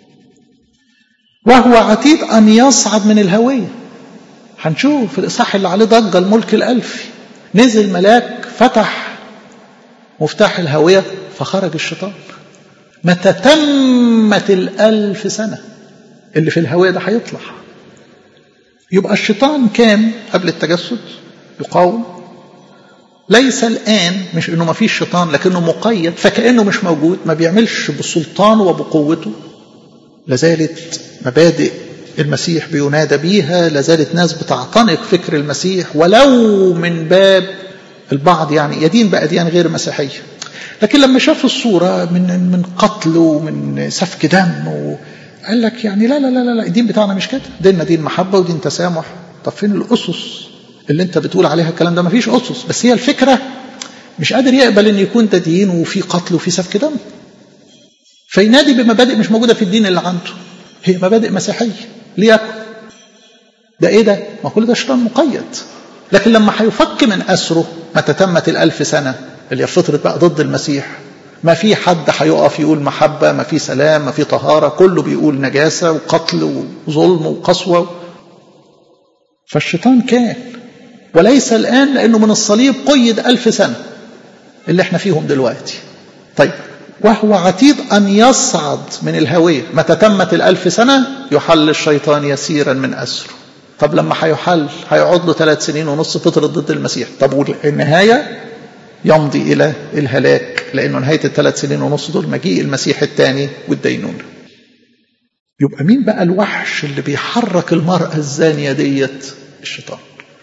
وهو عتيد أن يصعد من الهوية هنشوف في الإصحاح اللي عليه ضجة الملك الألفي نزل ملاك فتح مفتاح الهوية فخرج الشيطان متى تمت الألف سنة اللي في الهوية ده هيطلع يبقى الشيطان كان قبل التجسد يقاوم ليس الآن مش إنه ما فيش شيطان لكنه مقيد فكأنه مش موجود ما بيعملش بسلطانه وبقوته لازالت مبادئ المسيح بينادى بيها لازالت ناس بتعتنق فكر المسيح ولو من باب البعض يعني يدين بأديان غير مسيحية لكن لما شاف الصورة من من قتل ومن سفك دم و... قال لك يعني لا لا لا لا الدين بتاعنا مش كده ديننا دين محبة ودين تسامح طب فين الأسس اللي انت بتقول عليها الكلام ده مفيش أسس بس هي الفكرة مش قادر يقبل ان يكون ده دين وفي قتل وفي سفك دم فينادي بمبادئ مش موجودة في الدين اللي عنده هي مبادئ مسيحية ليكن ده ايه ده ما كل ده شيطان مقيد لكن لما هيفك من أسره متى تمت الألف سنة اللي هي فترة بقى ضد المسيح ما في حد هيقف يقول محبة ما في سلام ما في طهارة كله بيقول نجاسة وقتل وظلم وقسوة فالشيطان كان وليس الآن لأنه من الصليب قيد ألف سنة اللي احنا فيهم دلوقتي طيب وهو عتيد أن يصعد من الهوية متى تمت الألف سنة يحل الشيطان يسيرا من أسره طب لما هيحل هيقعد له ثلاث سنين ونص فترة ضد المسيح طب والنهاية يمضي إلى الهلاك لأنه نهاية الثلاث سنين ونص دول مجيء المسيح الثاني والدينونة يبقى مين بقى الوحش اللي بيحرك المرأة الزانية ديت الشيطان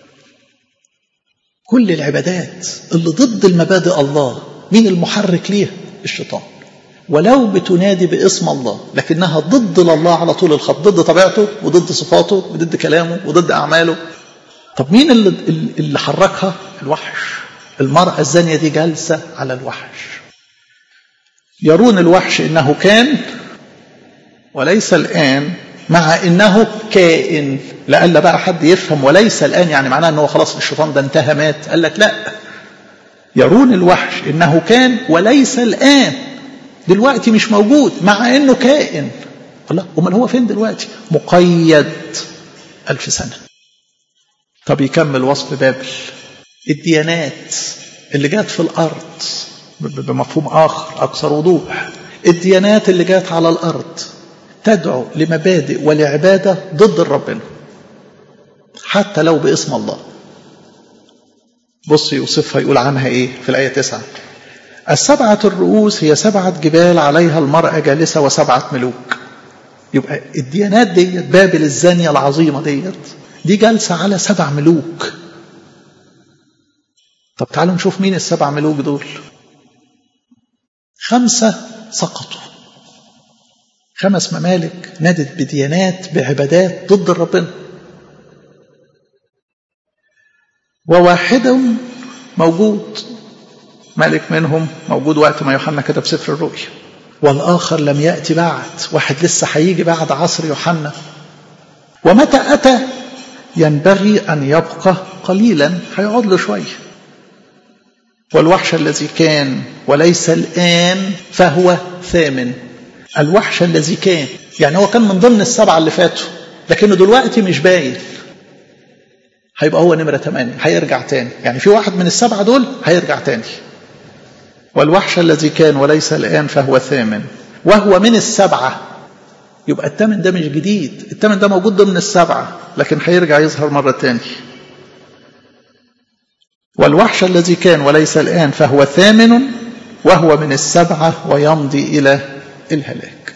كل العبادات اللي ضد المبادئ الله مين المحرك ليها الشيطان ولو بتنادي باسم الله لكنها ضد الله على طول الخط ضد طبيعته وضد صفاته وضد كلامه وضد أعماله طب مين اللي, اللي حركها الوحش المرأة الزانية دي جالسة على الوحش يرون الوحش إنه كان وليس الآن مع إنه كائن لألا بقى حد يفهم وليس الآن يعني معناه أنه خلاص الشيطان ده انتهى مات قال لك لا يرون الوحش إنه كان وليس الآن دلوقتي مش موجود مع إنه كائن الله أمال هو فين دلوقتي مقيد ألف سنة طب يكمل وصف بابل الديانات اللي جات في الأرض بمفهوم آخر أكثر وضوح الديانات اللي جات على الأرض تدعو لمبادئ ولعبادة ضد ربنا حتى لو باسم الله بص يوصفها يقول عنها ايه في الآية تسعة السبعة الرؤوس هي سبعة جبال عليها المرأة جالسة وسبعة ملوك يبقى الديانات ديت بابل الزانية العظيمة ديت دي جالسة على سبع ملوك طب تعالوا نشوف مين السبع ملوك دول خمسة سقطوا خمس ممالك نادت بديانات بعبادات ضد ربنا وواحد موجود ملك منهم موجود وقت ما يوحنا كتب سفر الرؤيا والآخر لم يأتي بعد واحد لسه هيجي بعد عصر يوحنا ومتى أتى ينبغي أن يبقى قليلا هيقعد له شوية والوحش الذي كان وليس الآن فهو ثامن الوحش الذي كان يعني هو كان من ضمن السبعة اللي فاتوا لكنه دلوقتي مش باين هيبقى هو نمرة ثمانية هيرجع تاني يعني في واحد من السبعة دول هيرجع تاني والوحش الذي كان وليس الآن فهو ثامن وهو من السبعة يبقى الثامن ده مش جديد الثامن ده موجود ضمن السبعة لكن هيرجع يظهر مرة تاني والوحش الذي كان وليس الآن فهو ثامن وهو من السبعة ويمضي إلى الهلاك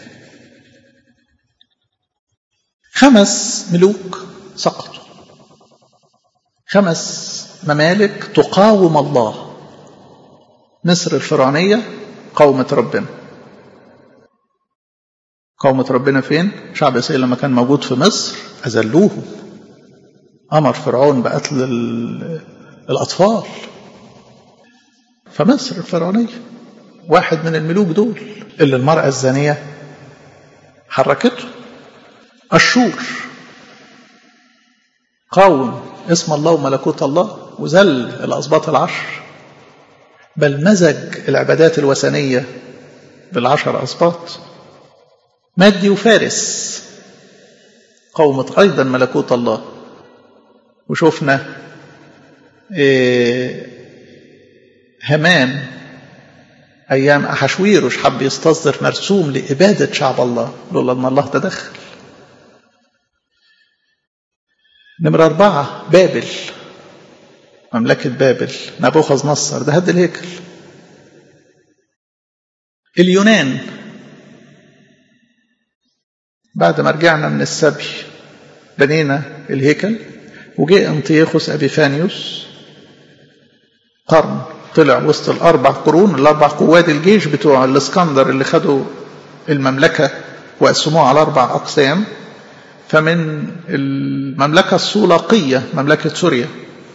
خمس ملوك سقطوا خمس ممالك تقاوم الله مصر الفرعونية قومة ربنا قومة ربنا فين؟ شعب إسرائيل لما كان موجود في مصر أذلوهم أمر فرعون بقتل الأطفال فمصر الفرعونية واحد من الملوك دول اللي المرأة الزانية حركته الشور قوم اسم الله وملكوت الله وذل الأسباط العشر بل مزج العبادات الوثنية بالعشر أسباط مادي وفارس قومة أيضا ملكوت الله وشفنا إيه همان أيام أحشويروش حب يستصدر مرسوم لإبادة شعب الله لولا أن الله تدخل نمرة أربعة بابل مملكة بابل نبوخذ نصر ده هد الهيكل اليونان بعد ما رجعنا من السبي بنينا الهيكل وجاء انطياخوس ابيفانيوس قرن طلع وسط الاربع قرون الاربع قواد الجيش بتوع الاسكندر اللي خدوا المملكه وقسموها على اربع اقسام فمن المملكه الصولاقيه مملكه سوريا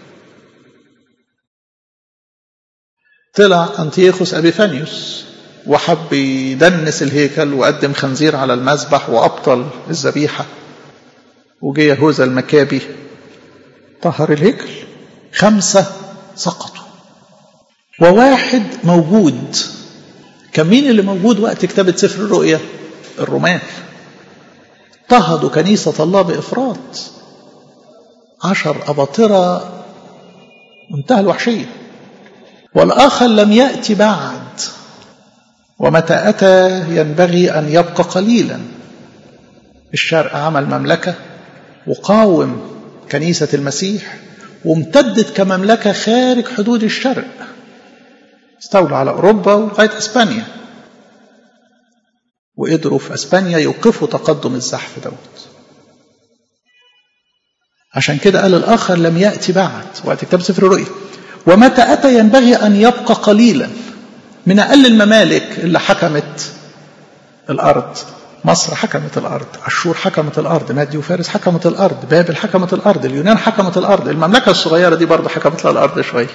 طلع انطياخوس ابيفانيوس وحب يدنس الهيكل وقدم خنزير على المذبح وابطل الذبيحه وجه يهوذا المكابي طهر الهيكل خمسه سقطوا وواحد موجود كان مين اللي موجود وقت كتابة سفر الرؤيا الرومان اضطهدوا كنيسة الله بإفراط عشر أباطرة منتهى الوحشية والآخر لم يأتي بعد ومتى أتى ينبغي أن يبقى قليلا الشرق عمل مملكة وقاوم كنيسة المسيح وامتدت كمملكة خارج حدود الشرق استولوا على أوروبا ولغاية أسبانيا وقدروا في أسبانيا يوقفوا تقدم الزحف دوت عشان كده قال الآخر لم يأتي بعد وقت كتاب سفر الرؤيا ومتى أتى ينبغي أن يبقى قليلا من أقل الممالك اللي حكمت الأرض مصر حكمت الأرض أشور حكمت الأرض مادي وفارس حكمت الأرض بابل حكمت الأرض اليونان حكمت الأرض المملكة الصغيرة دي برضه حكمت لها الأرض شوية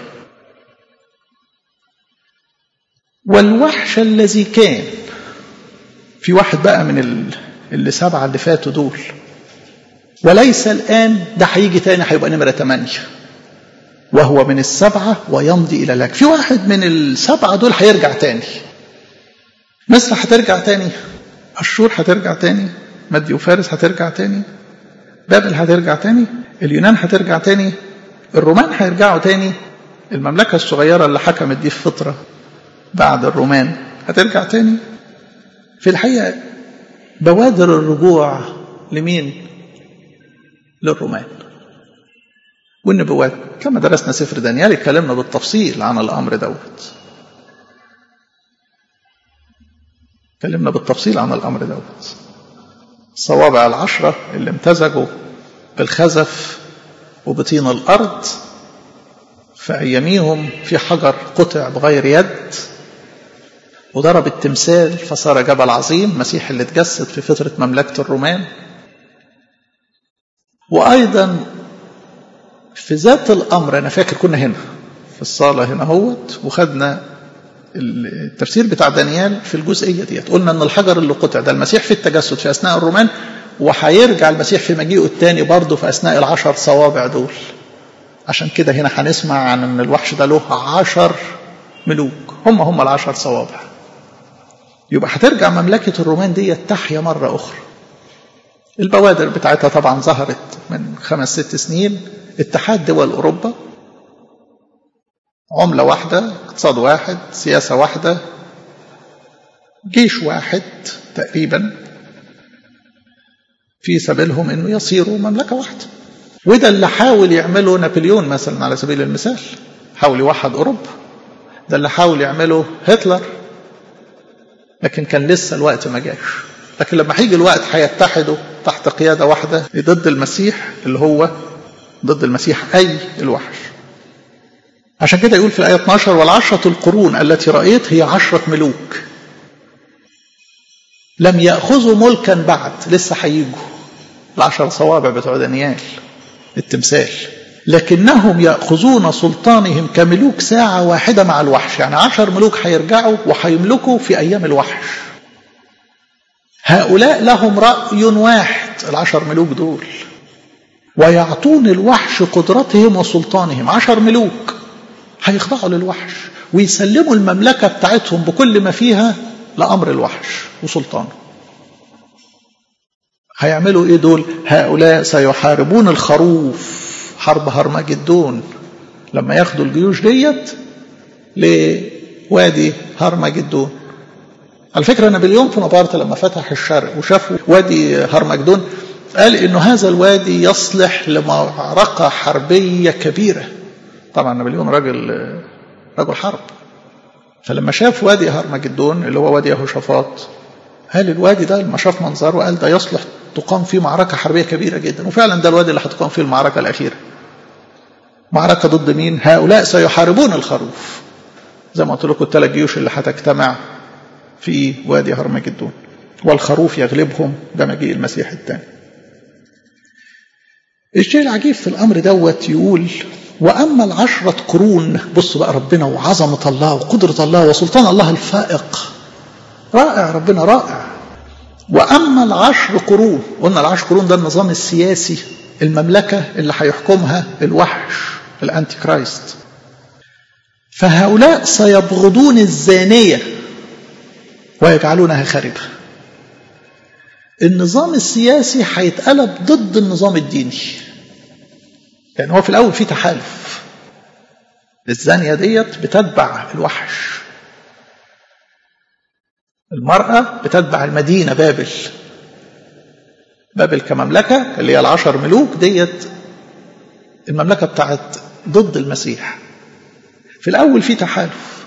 والوحش الذي كان في واحد بقى من اللي سبعة اللي فاتوا دول وليس الآن ده هيجي تاني هيبقى نمرة ثمانية وهو من السبعة ويمضي إلى لك في واحد من السبعة دول هيرجع تاني مصر هترجع تاني أشور هترجع تاني مادي وفارس هترجع تاني بابل هترجع تاني اليونان هترجع تاني الرومان هيرجعوا تاني المملكة الصغيرة اللي حكمت دي في فترة بعد الرومان هترجع تاني في الحقيقة بوادر الرجوع لمين للرومان والنبوات لما درسنا سفر دانيال اتكلمنا بالتفصيل عن الأمر دوت اتكلمنا بالتفصيل عن الأمر دوت الصوابع العشرة اللي امتزجوا بالخزف وبطين الأرض في أياميهم في حجر قطع بغير يد وضرب التمثال فصار جبل عظيم مسيح اللي اتجسد في فترة مملكة الرومان وأيضا في ذات الأمر أنا فاكر كنا هنا في الصالة هنا هوت وخدنا التفسير بتاع دانيال في الجزئية ديت قلنا أن الحجر اللي قطع ده المسيح في التجسد في أثناء الرومان وهيرجع المسيح في مجيئه الثاني برضه في أثناء العشر صوابع دول عشان كده هنا هنسمع عن أن الوحش ده له عشر ملوك هم هم العشر صوابع يبقى هترجع مملكة الرومان دي تحيا مرة أخرى البوادر بتاعتها طبعا ظهرت من خمس ست سنين اتحاد دول أوروبا عملة واحدة اقتصاد واحد سياسة واحدة جيش واحد تقريبا في سبيلهم انه يصيروا مملكة واحدة وده اللي حاول يعمله نابليون مثلا على سبيل المثال حاول يوحد أوروبا ده اللي حاول يعمله هتلر لكن كان لسه الوقت ما جاش لكن لما هيجي الوقت هيتحدوا تحت قيادة واحدة ضد المسيح اللي هو ضد المسيح أي الوحش عشان كده يقول في الآية 12 والعشرة القرون التي رأيت هي عشرة ملوك لم يأخذوا ملكا بعد لسه هيجوا العشر صوابع بتوع دانيال التمثال لكنهم يأخذون سلطانهم كملوك ساعة واحدة مع الوحش يعني عشر ملوك هيرجعوا وهيملكوا في أيام الوحش هؤلاء لهم رأي واحد العشر ملوك دول ويعطون الوحش قدرتهم وسلطانهم عشر ملوك هيخضعوا للوحش ويسلموا المملكة بتاعتهم بكل ما فيها لأمر الوحش وسلطانه هيعملوا ايه دول هؤلاء سيحاربون الخروف حرب هرمجدون لما ياخدوا الجيوش ديت لوادي هرمجدون على فكرة نابليون بونابرت لما فتح الشرق وشاف وادي هرمجدون قال انه هذا الوادي يصلح لمعركة حربية كبيرة طبعا نابليون راجل رجل حرب فلما شاف وادي هرمجدون اللي هو وادي يهوشافاط قال الوادي ده لما شاف منظره قال ده يصلح تقام فيه معركة حربية كبيرة جدا وفعلا ده الوادي اللي هتقام فيه المعركة الأخيرة معركة ضد مين؟ هؤلاء سيحاربون الخروف زي ما قلت لكم الثلاث جيوش اللي هتجتمع في وادي هرمجدون والخروف يغلبهم ده مجيء المسيح الثاني الشيء العجيب في الأمر دوت يقول وأما العشرة قرون بصوا بقى ربنا وعظمة الله وقدرة الله وسلطان الله الفائق رائع ربنا رائع وأما العشر قرون قلنا العشر قرون ده النظام السياسي المملكة اللي هيحكمها الوحش الأنتي كرايست فهؤلاء سيبغضون الزانية ويجعلونها خاربة النظام السياسي هيتقلب ضد النظام الديني يعني هو في الأول في تحالف الزانية ديت بتتبع الوحش المرأة بتتبع المدينة بابل بابل كمملكة اللي هي العشر ملوك ديت المملكة بتاعت ضد المسيح في الأول في تحالف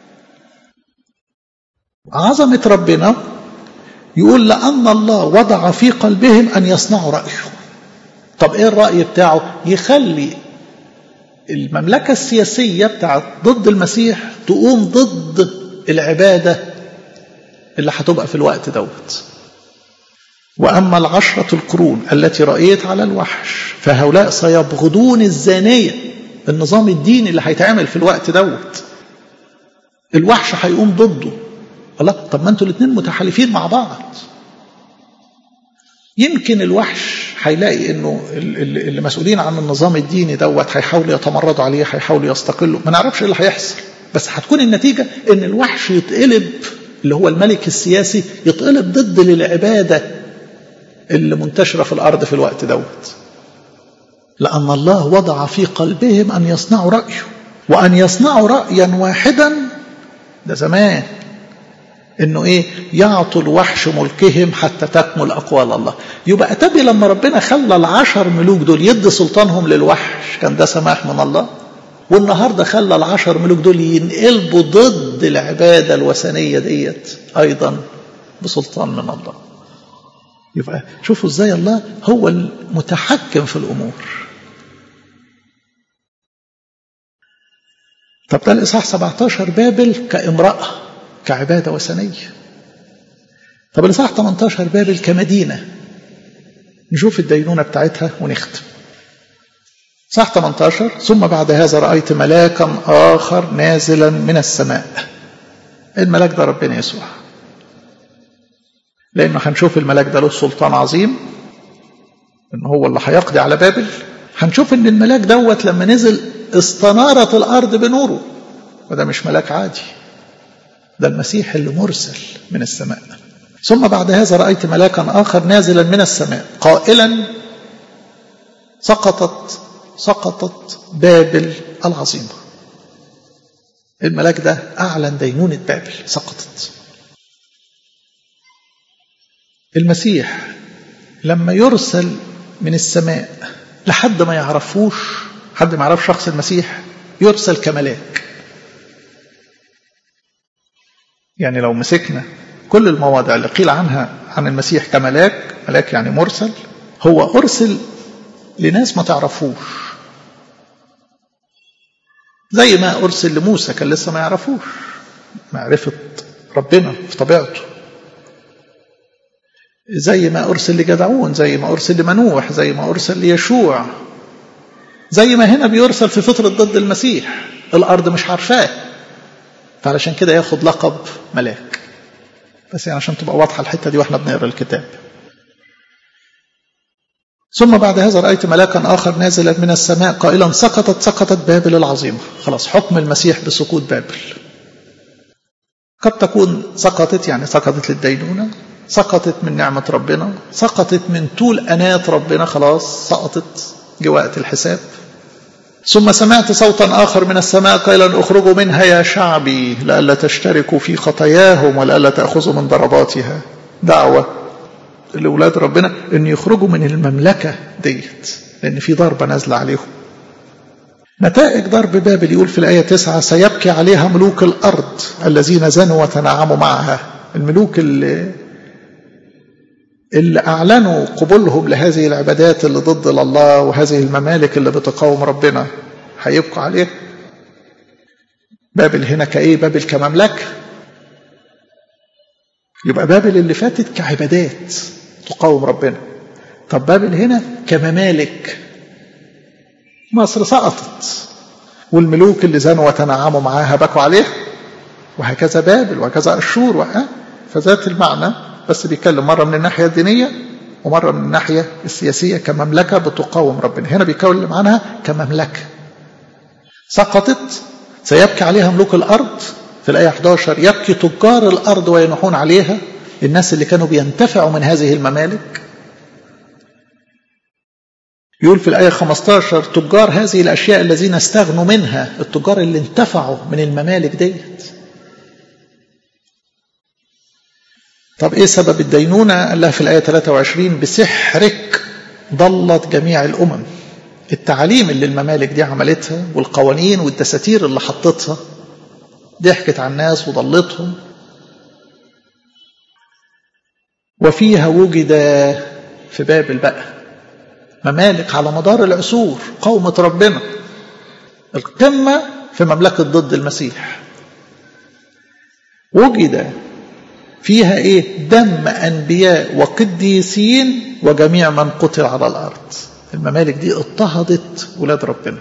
عظمة ربنا يقول لأن الله وضع في قلبهم أن يصنعوا رأيه طب إيه الرأي بتاعه يخلي المملكة السياسية بتاعت ضد المسيح تقوم ضد العبادة اللي هتبقى في الوقت دوت وأما العشرة القرون التي رأيت على الوحش فهؤلاء سيبغضون الزانية النظام الديني اللي هيتعمل في الوقت دوت الوحش هيقوم ضده الله طب ما انتوا الاثنين متحالفين مع بعض يمكن الوحش هيلاقي انه اللي مسؤولين عن النظام الديني دوت هيحاولوا يتمردوا عليه هيحاولوا يستقلوا ما نعرفش ايه اللي هيحصل بس هتكون النتيجه ان الوحش يتقلب اللي هو الملك السياسي يتقلب ضد للعباده اللي منتشره في الارض في الوقت دوت لان الله وضع في قلبهم ان يصنعوا رايه وان يصنعوا رايا واحدا ده زمان انه ايه يعطوا الوحش ملكهم حتى تكمل اقوال الله يبقى تبي لما ربنا خلى العشر ملوك دول يدي سلطانهم للوحش كان ده سماح من الله والنهارده خلى العشر ملوك دول ينقلبوا ضد العباده الوثنيه ديت ايضا بسلطان من الله يبقى شوفوا ازاي الله هو المتحكم في الامور طب ده الاصحاح 17 بابل كامراه كعبادة وثنية طب الإصحاح 18 بابل كمدينة نشوف الدينونة بتاعتها ونختم صح 18 ثم بعد هذا رأيت ملاكا آخر نازلا من السماء الملاك ده ربنا يسوع لأنه هنشوف الملاك ده له سلطان عظيم إن هو اللي هيقضي على بابل هنشوف إن الملاك دوت لما نزل استنارت الأرض بنوره وده مش ملاك عادي ده المسيح اللي مرسل من السماء ثم بعد هذا رأيت ملاكا آخر نازلا من السماء قائلا سقطت سقطت بابل العظيمة الملاك ده أعلن دينونة بابل سقطت المسيح لما يرسل من السماء لحد ما يعرفوش حد ما يعرف شخص المسيح يرسل كملاك يعني لو مسكنا كل المواضع اللي قيل عنها عن المسيح كملاك ملاك يعني مرسل هو أرسل لناس ما تعرفوش زي ما أرسل لموسى كان لسه ما يعرفوش معرفة ربنا في طبيعته زي ما أرسل لجدعون زي ما أرسل لمنوح زي ما أرسل ليشوع زي ما هنا بيرسل في فترة ضد المسيح الأرض مش عارفاه فعلشان كده ياخد لقب ملاك بس يعني عشان تبقى واضحة الحتة دي واحنا بنقرا الكتاب ثم بعد هذا رأيت ملاكا آخر نازلا من السماء قائلا سقطت سقطت بابل العظيمة خلاص حكم المسيح بسقوط بابل قد تكون سقطت يعني سقطت للدينونة سقطت من نعمة ربنا سقطت من طول أنات ربنا خلاص سقطت جه وقت الحساب ثم سمعت صوتا آخر من السماء قائلا اخرجوا منها يا شعبي لئلا تشتركوا في خطاياهم ولئلا تأخذوا من ضرباتها دعوة لأولاد ربنا أن يخرجوا من المملكة ديت لأن في ضربة نازلة عليهم نتائج ضرب بابل يقول في الآية 9 سيبكي عليها ملوك الأرض الذين زنوا وتنعموا معها الملوك اللي اللي أعلنوا قبولهم لهذه العبادات اللي ضد الله وهذه الممالك اللي بتقاوم ربنا هيبقوا عليه بابل هنا كإيه بابل كمملكة يبقى بابل اللي فاتت كعبادات تقاوم ربنا طب بابل هنا كممالك مصر سقطت والملوك اللي زنوا وتنعموا معاها بكوا عليه وهكذا بابل وهكذا أشور وها فذات المعنى بس بيتكلم مرة من الناحية الدينية ومرة من الناحية السياسية كمملكة بتقاوم ربنا هنا بيتكلم عنها كمملكة سقطت سيبكي عليها ملوك الأرض في الآية 11 يبكي تجار الأرض وينحون عليها الناس اللي كانوا بينتفعوا من هذه الممالك يقول في الآية 15 تجار هذه الأشياء الذين استغنوا منها التجار اللي انتفعوا من الممالك ديت طب ايه سبب الدينونة قال لها في الآية 23 بسحرك ضلت جميع الأمم التعاليم اللي الممالك دي عملتها والقوانين والدساتير اللي حطتها ضحكت على الناس وضلتهم وفيها وجد في بابل بقى ممالك على مدار العصور قومة ربنا القمة في مملكة ضد المسيح وجد فيها ايه دم انبياء وقديسين وجميع من قتل على الارض الممالك دي اضطهدت ولاد ربنا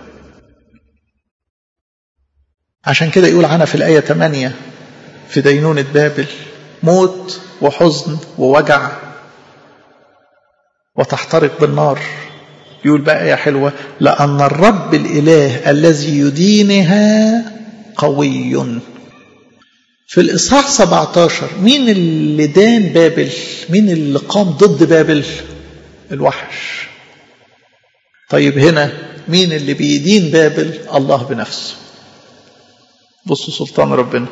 عشان كده يقول عنها في الآية 8 في دينونة بابل موت وحزن ووجع وتحترق بالنار يقول بقى آية حلوة لأن الرب الإله الذي يدينها قوي في الإصحاح 17 مين اللي دان بابل مين اللي قام ضد بابل الوحش طيب هنا مين اللي بيدين بابل الله بنفسه بصوا سلطان ربنا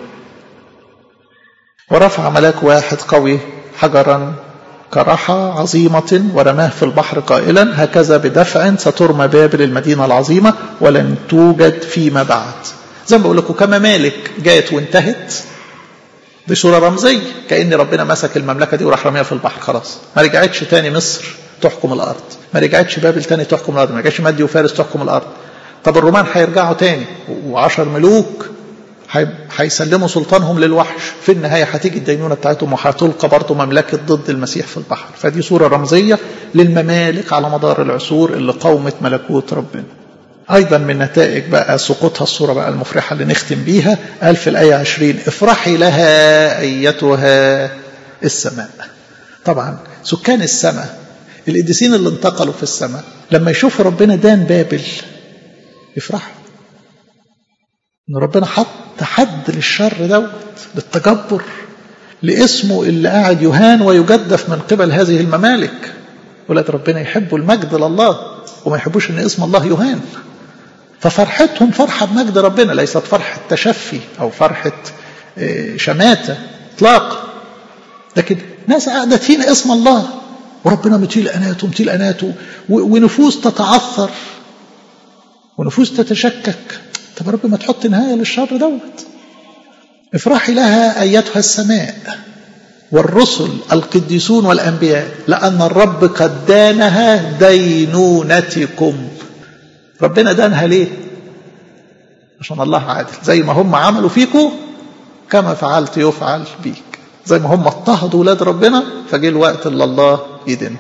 ورفع ملاك واحد قوي حجرا كرحة عظيمة ورماه في البحر قائلا هكذا بدفع سترمى بابل المدينة العظيمة ولن توجد فيما بعد زي ما بقول لكم كممالك جاءت وانتهت دي صورة رمزية كأن ربنا مسك المملكة دي وراح رميها في البحر خلاص ما رجعتش تاني مصر تحكم الأرض ما رجعتش بابل تاني تحكم الأرض ما رجعتش مادي وفارس تحكم الأرض طب الرومان هيرجعوا تاني وعشر ملوك هيسلموا سلطانهم للوحش في النهاية هتيجي الدينونة بتاعتهم وهتلقى برضه مملكة ضد المسيح في البحر فدي صورة رمزية للممالك على مدار العصور اللي قومت ملكوت ربنا أيضا من نتائج بقى سقوطها الصورة بقى المفرحة اللي نختم بيها قال في الآية 20 افرحي لها أيتها السماء طبعا سكان السماء القديسين اللي انتقلوا في السماء لما يشوفوا ربنا دان بابل يفرحوا ان ربنا حط حد للشر دوت للتجبر لاسمه اللي قاعد يهان ويجدف من قبل هذه الممالك ولاد ربنا يحبوا المجد لله وما يحبوش ان اسم الله يهان ففرحتهم فرحة بمجد ربنا ليست فرحة تشفي أو فرحة شماتة إطلاقا لكن ناس قاعدة تهين اسم الله وربنا مطيل أناته مطيل أناته ونفوس تتعثر ونفوس تتشكك طب رب ما تحط نهاية للشر دوت افرحي لها أيتها السماء والرسل القديسون والأنبياء لأن الرب قد دانها دينونتكم ربنا دانها ليه عشان الله عادل زي ما هم عملوا فيكم كما فعلت يفعل بيك زي ما هم اضطهدوا ولاد ربنا فجه الوقت اللي الله يدينه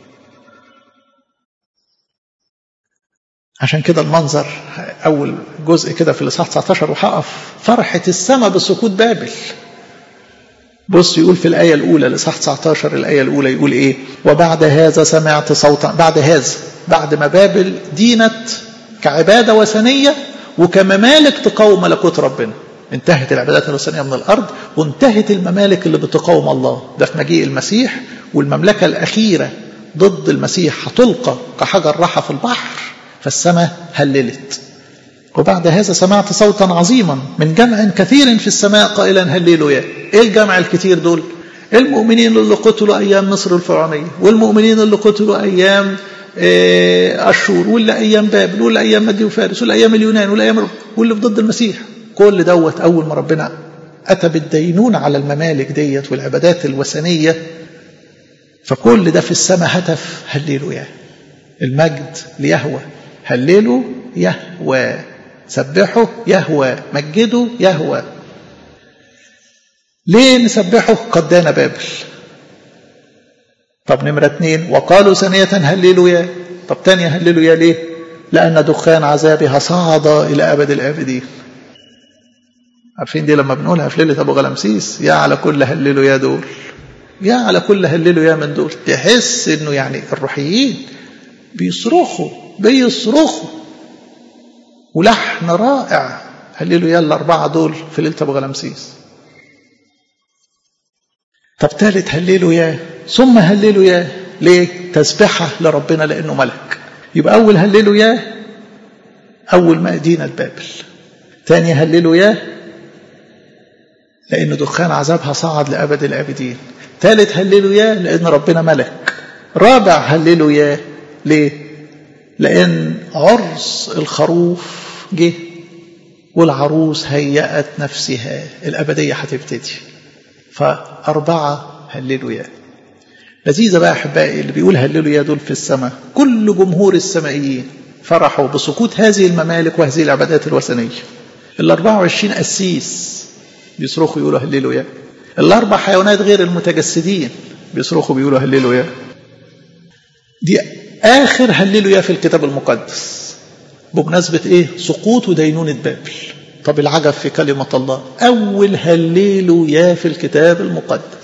عشان كده المنظر أول جزء كده في الإصحاح 19 وهقف فرحة السماء بسقوط بابل بص يقول في الآية الأولى الإصحاح 19 الآية الأولى يقول إيه وبعد هذا سمعت صوتا بعد هذا بعد ما بابل دينت كعبادة وثنية وكممالك تقاوم ملكوت ربنا انتهت العبادات الوثنية من الأرض وانتهت الممالك اللي بتقاوم الله ده في مجيء المسيح والمملكة الأخيرة ضد المسيح هتلقى كحجر راحة في البحر فالسماء هللت وبعد هذا سمعت صوتا عظيما من جمع كثير في السماء قائلا هللويا ايه الجمع الكثير دول المؤمنين اللي قتلوا ايام مصر الفرعونيه والمؤمنين اللي قتلوا ايام اشور واللي ايام بابل واللي ايام مدي وفارس واللي ايام اليونان واللي ايام واللي في ضد المسيح كل دوت اول ما ربنا اتى بالدينون على الممالك ديت والعبادات الوثنيه فكل ده في السماء هتف هللويا المجد ليهوى هللوا يهوى سبحوا يهوى مجدوا يهوى ليه نسبحه قد دان بابل طب نمرة اتنين وقالوا ثانية هللوا يا طب تانية هللوا يا ليه لأن دخان عذابها صعد إلى أبد الآبدين عارفين دي لما بنقولها في ليلة أبو غلمسيس يا على كل هللوا يا دول يا على كل هللوا يا من دول تحس انه يعني الروحيين بيصرخوا بيصرخوا ولحن رائع هللوا يا الأربعة دول في ليلة أبو غلمسيس طب تالت هللوا يا ثم هللوا يا ليه تسبحة لربنا لأنه ملك يبقى أول هللوا يا أول ما دينة بابل تاني هللوا يا لأن دخان عذابها صعد لأبد الآبدين ثالث هللوا يا لأن ربنا ملك رابع هللوا يا ليه لأن عرس الخروف جه والعروس هيأت نفسها الأبدية هتبتدي فأربعة هللوا يا لذيذة بقى أحبائي اللي بيقول هللوا يا دول في السماء كل جمهور السمائيين فرحوا بسقوط هذه الممالك وهذه العبادات الوثنية ال 24 قسيس بيصرخوا يقولوا هللوا يا الأربع حيوانات غير المتجسدين بيصرخوا بيقولوا هللوا يا دي آخر هللوا يا في الكتاب المقدس بمناسبة إيه؟ سقوط ودينونة بابل طب العجب في كلمة الله أول هللوا يا في الكتاب المقدس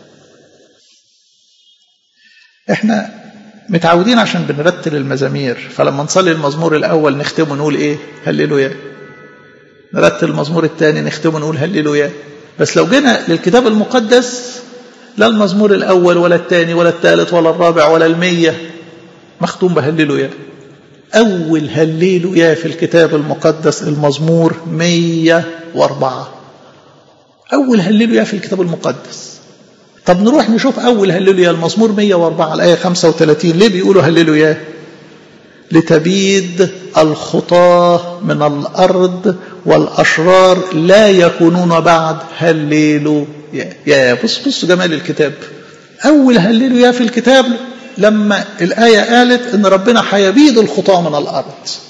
إحنا متعودين عشان بنرتل المزامير فلما نصلي المزمور الأول نختمه نقول إيه هللوا يا نرتل المزمور الثاني نختمه نقول هللوا يا بس لو جينا للكتاب المقدس لا المزمور الأول ولا الثاني ولا الثالث ولا الرابع ولا المية مختوم بهللوا يا أول هللوا يا في الكتاب المقدس المزمور 104 أول هللوا يا في الكتاب المقدس طب نروح نشوف أول هللوا يا المزمور 104 الآية 35 ليه بيقولوا هللوا يا لتبيد الخطاة من الأرض والأشرار لا يكونون بعد هللوا يا يا بص بص جمال الكتاب أول هللوا يا في الكتاب لما الآية قالت إن ربنا هيبيد الخطاة من الأرض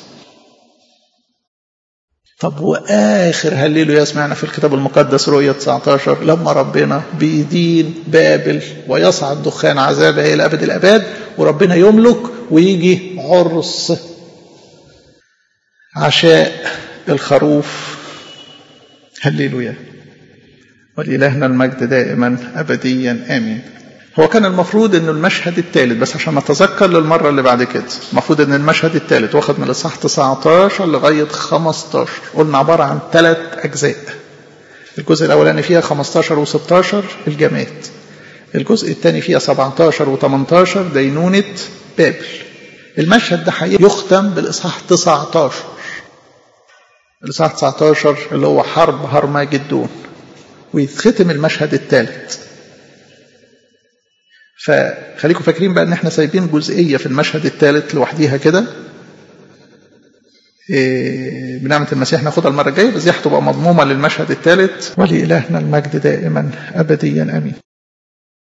طب وآخر هللوا يا سمعنا في الكتاب المقدس رؤية 19 لما ربنا بيدين بابل ويصعد دخان عذابها إلى أبد الأباد وربنا يملك ويجي عرس عشاء الخروف هللوا يا ولإلهنا المجد دائما أبديا آمين هو كان المفروض انه المشهد الثالث بس عشان نتذكر للمره اللي بعد كده المفروض ان المشهد الثالث واخد من الاصحاح 19 لغايه 15 قلنا عباره عن ثلاث اجزاء الجزء الاولاني فيها 15 و16 الجماد الجزء الثاني فيها 17 و18 دينونه بابل المشهد ده يختم بالاصحاح 19 الاصحاح 19 اللي هو حرب هرماجدون ويتختم المشهد الثالث فخليكم فاكرين بقى ان احنا سايبين جزئيه في المشهد الثالث لوحديها كده بنعمة المسيح ناخدها المرة الجاية بس دي هتبقى مضمومة للمشهد الثالث ولإلهنا المجد دائما أبديا أمين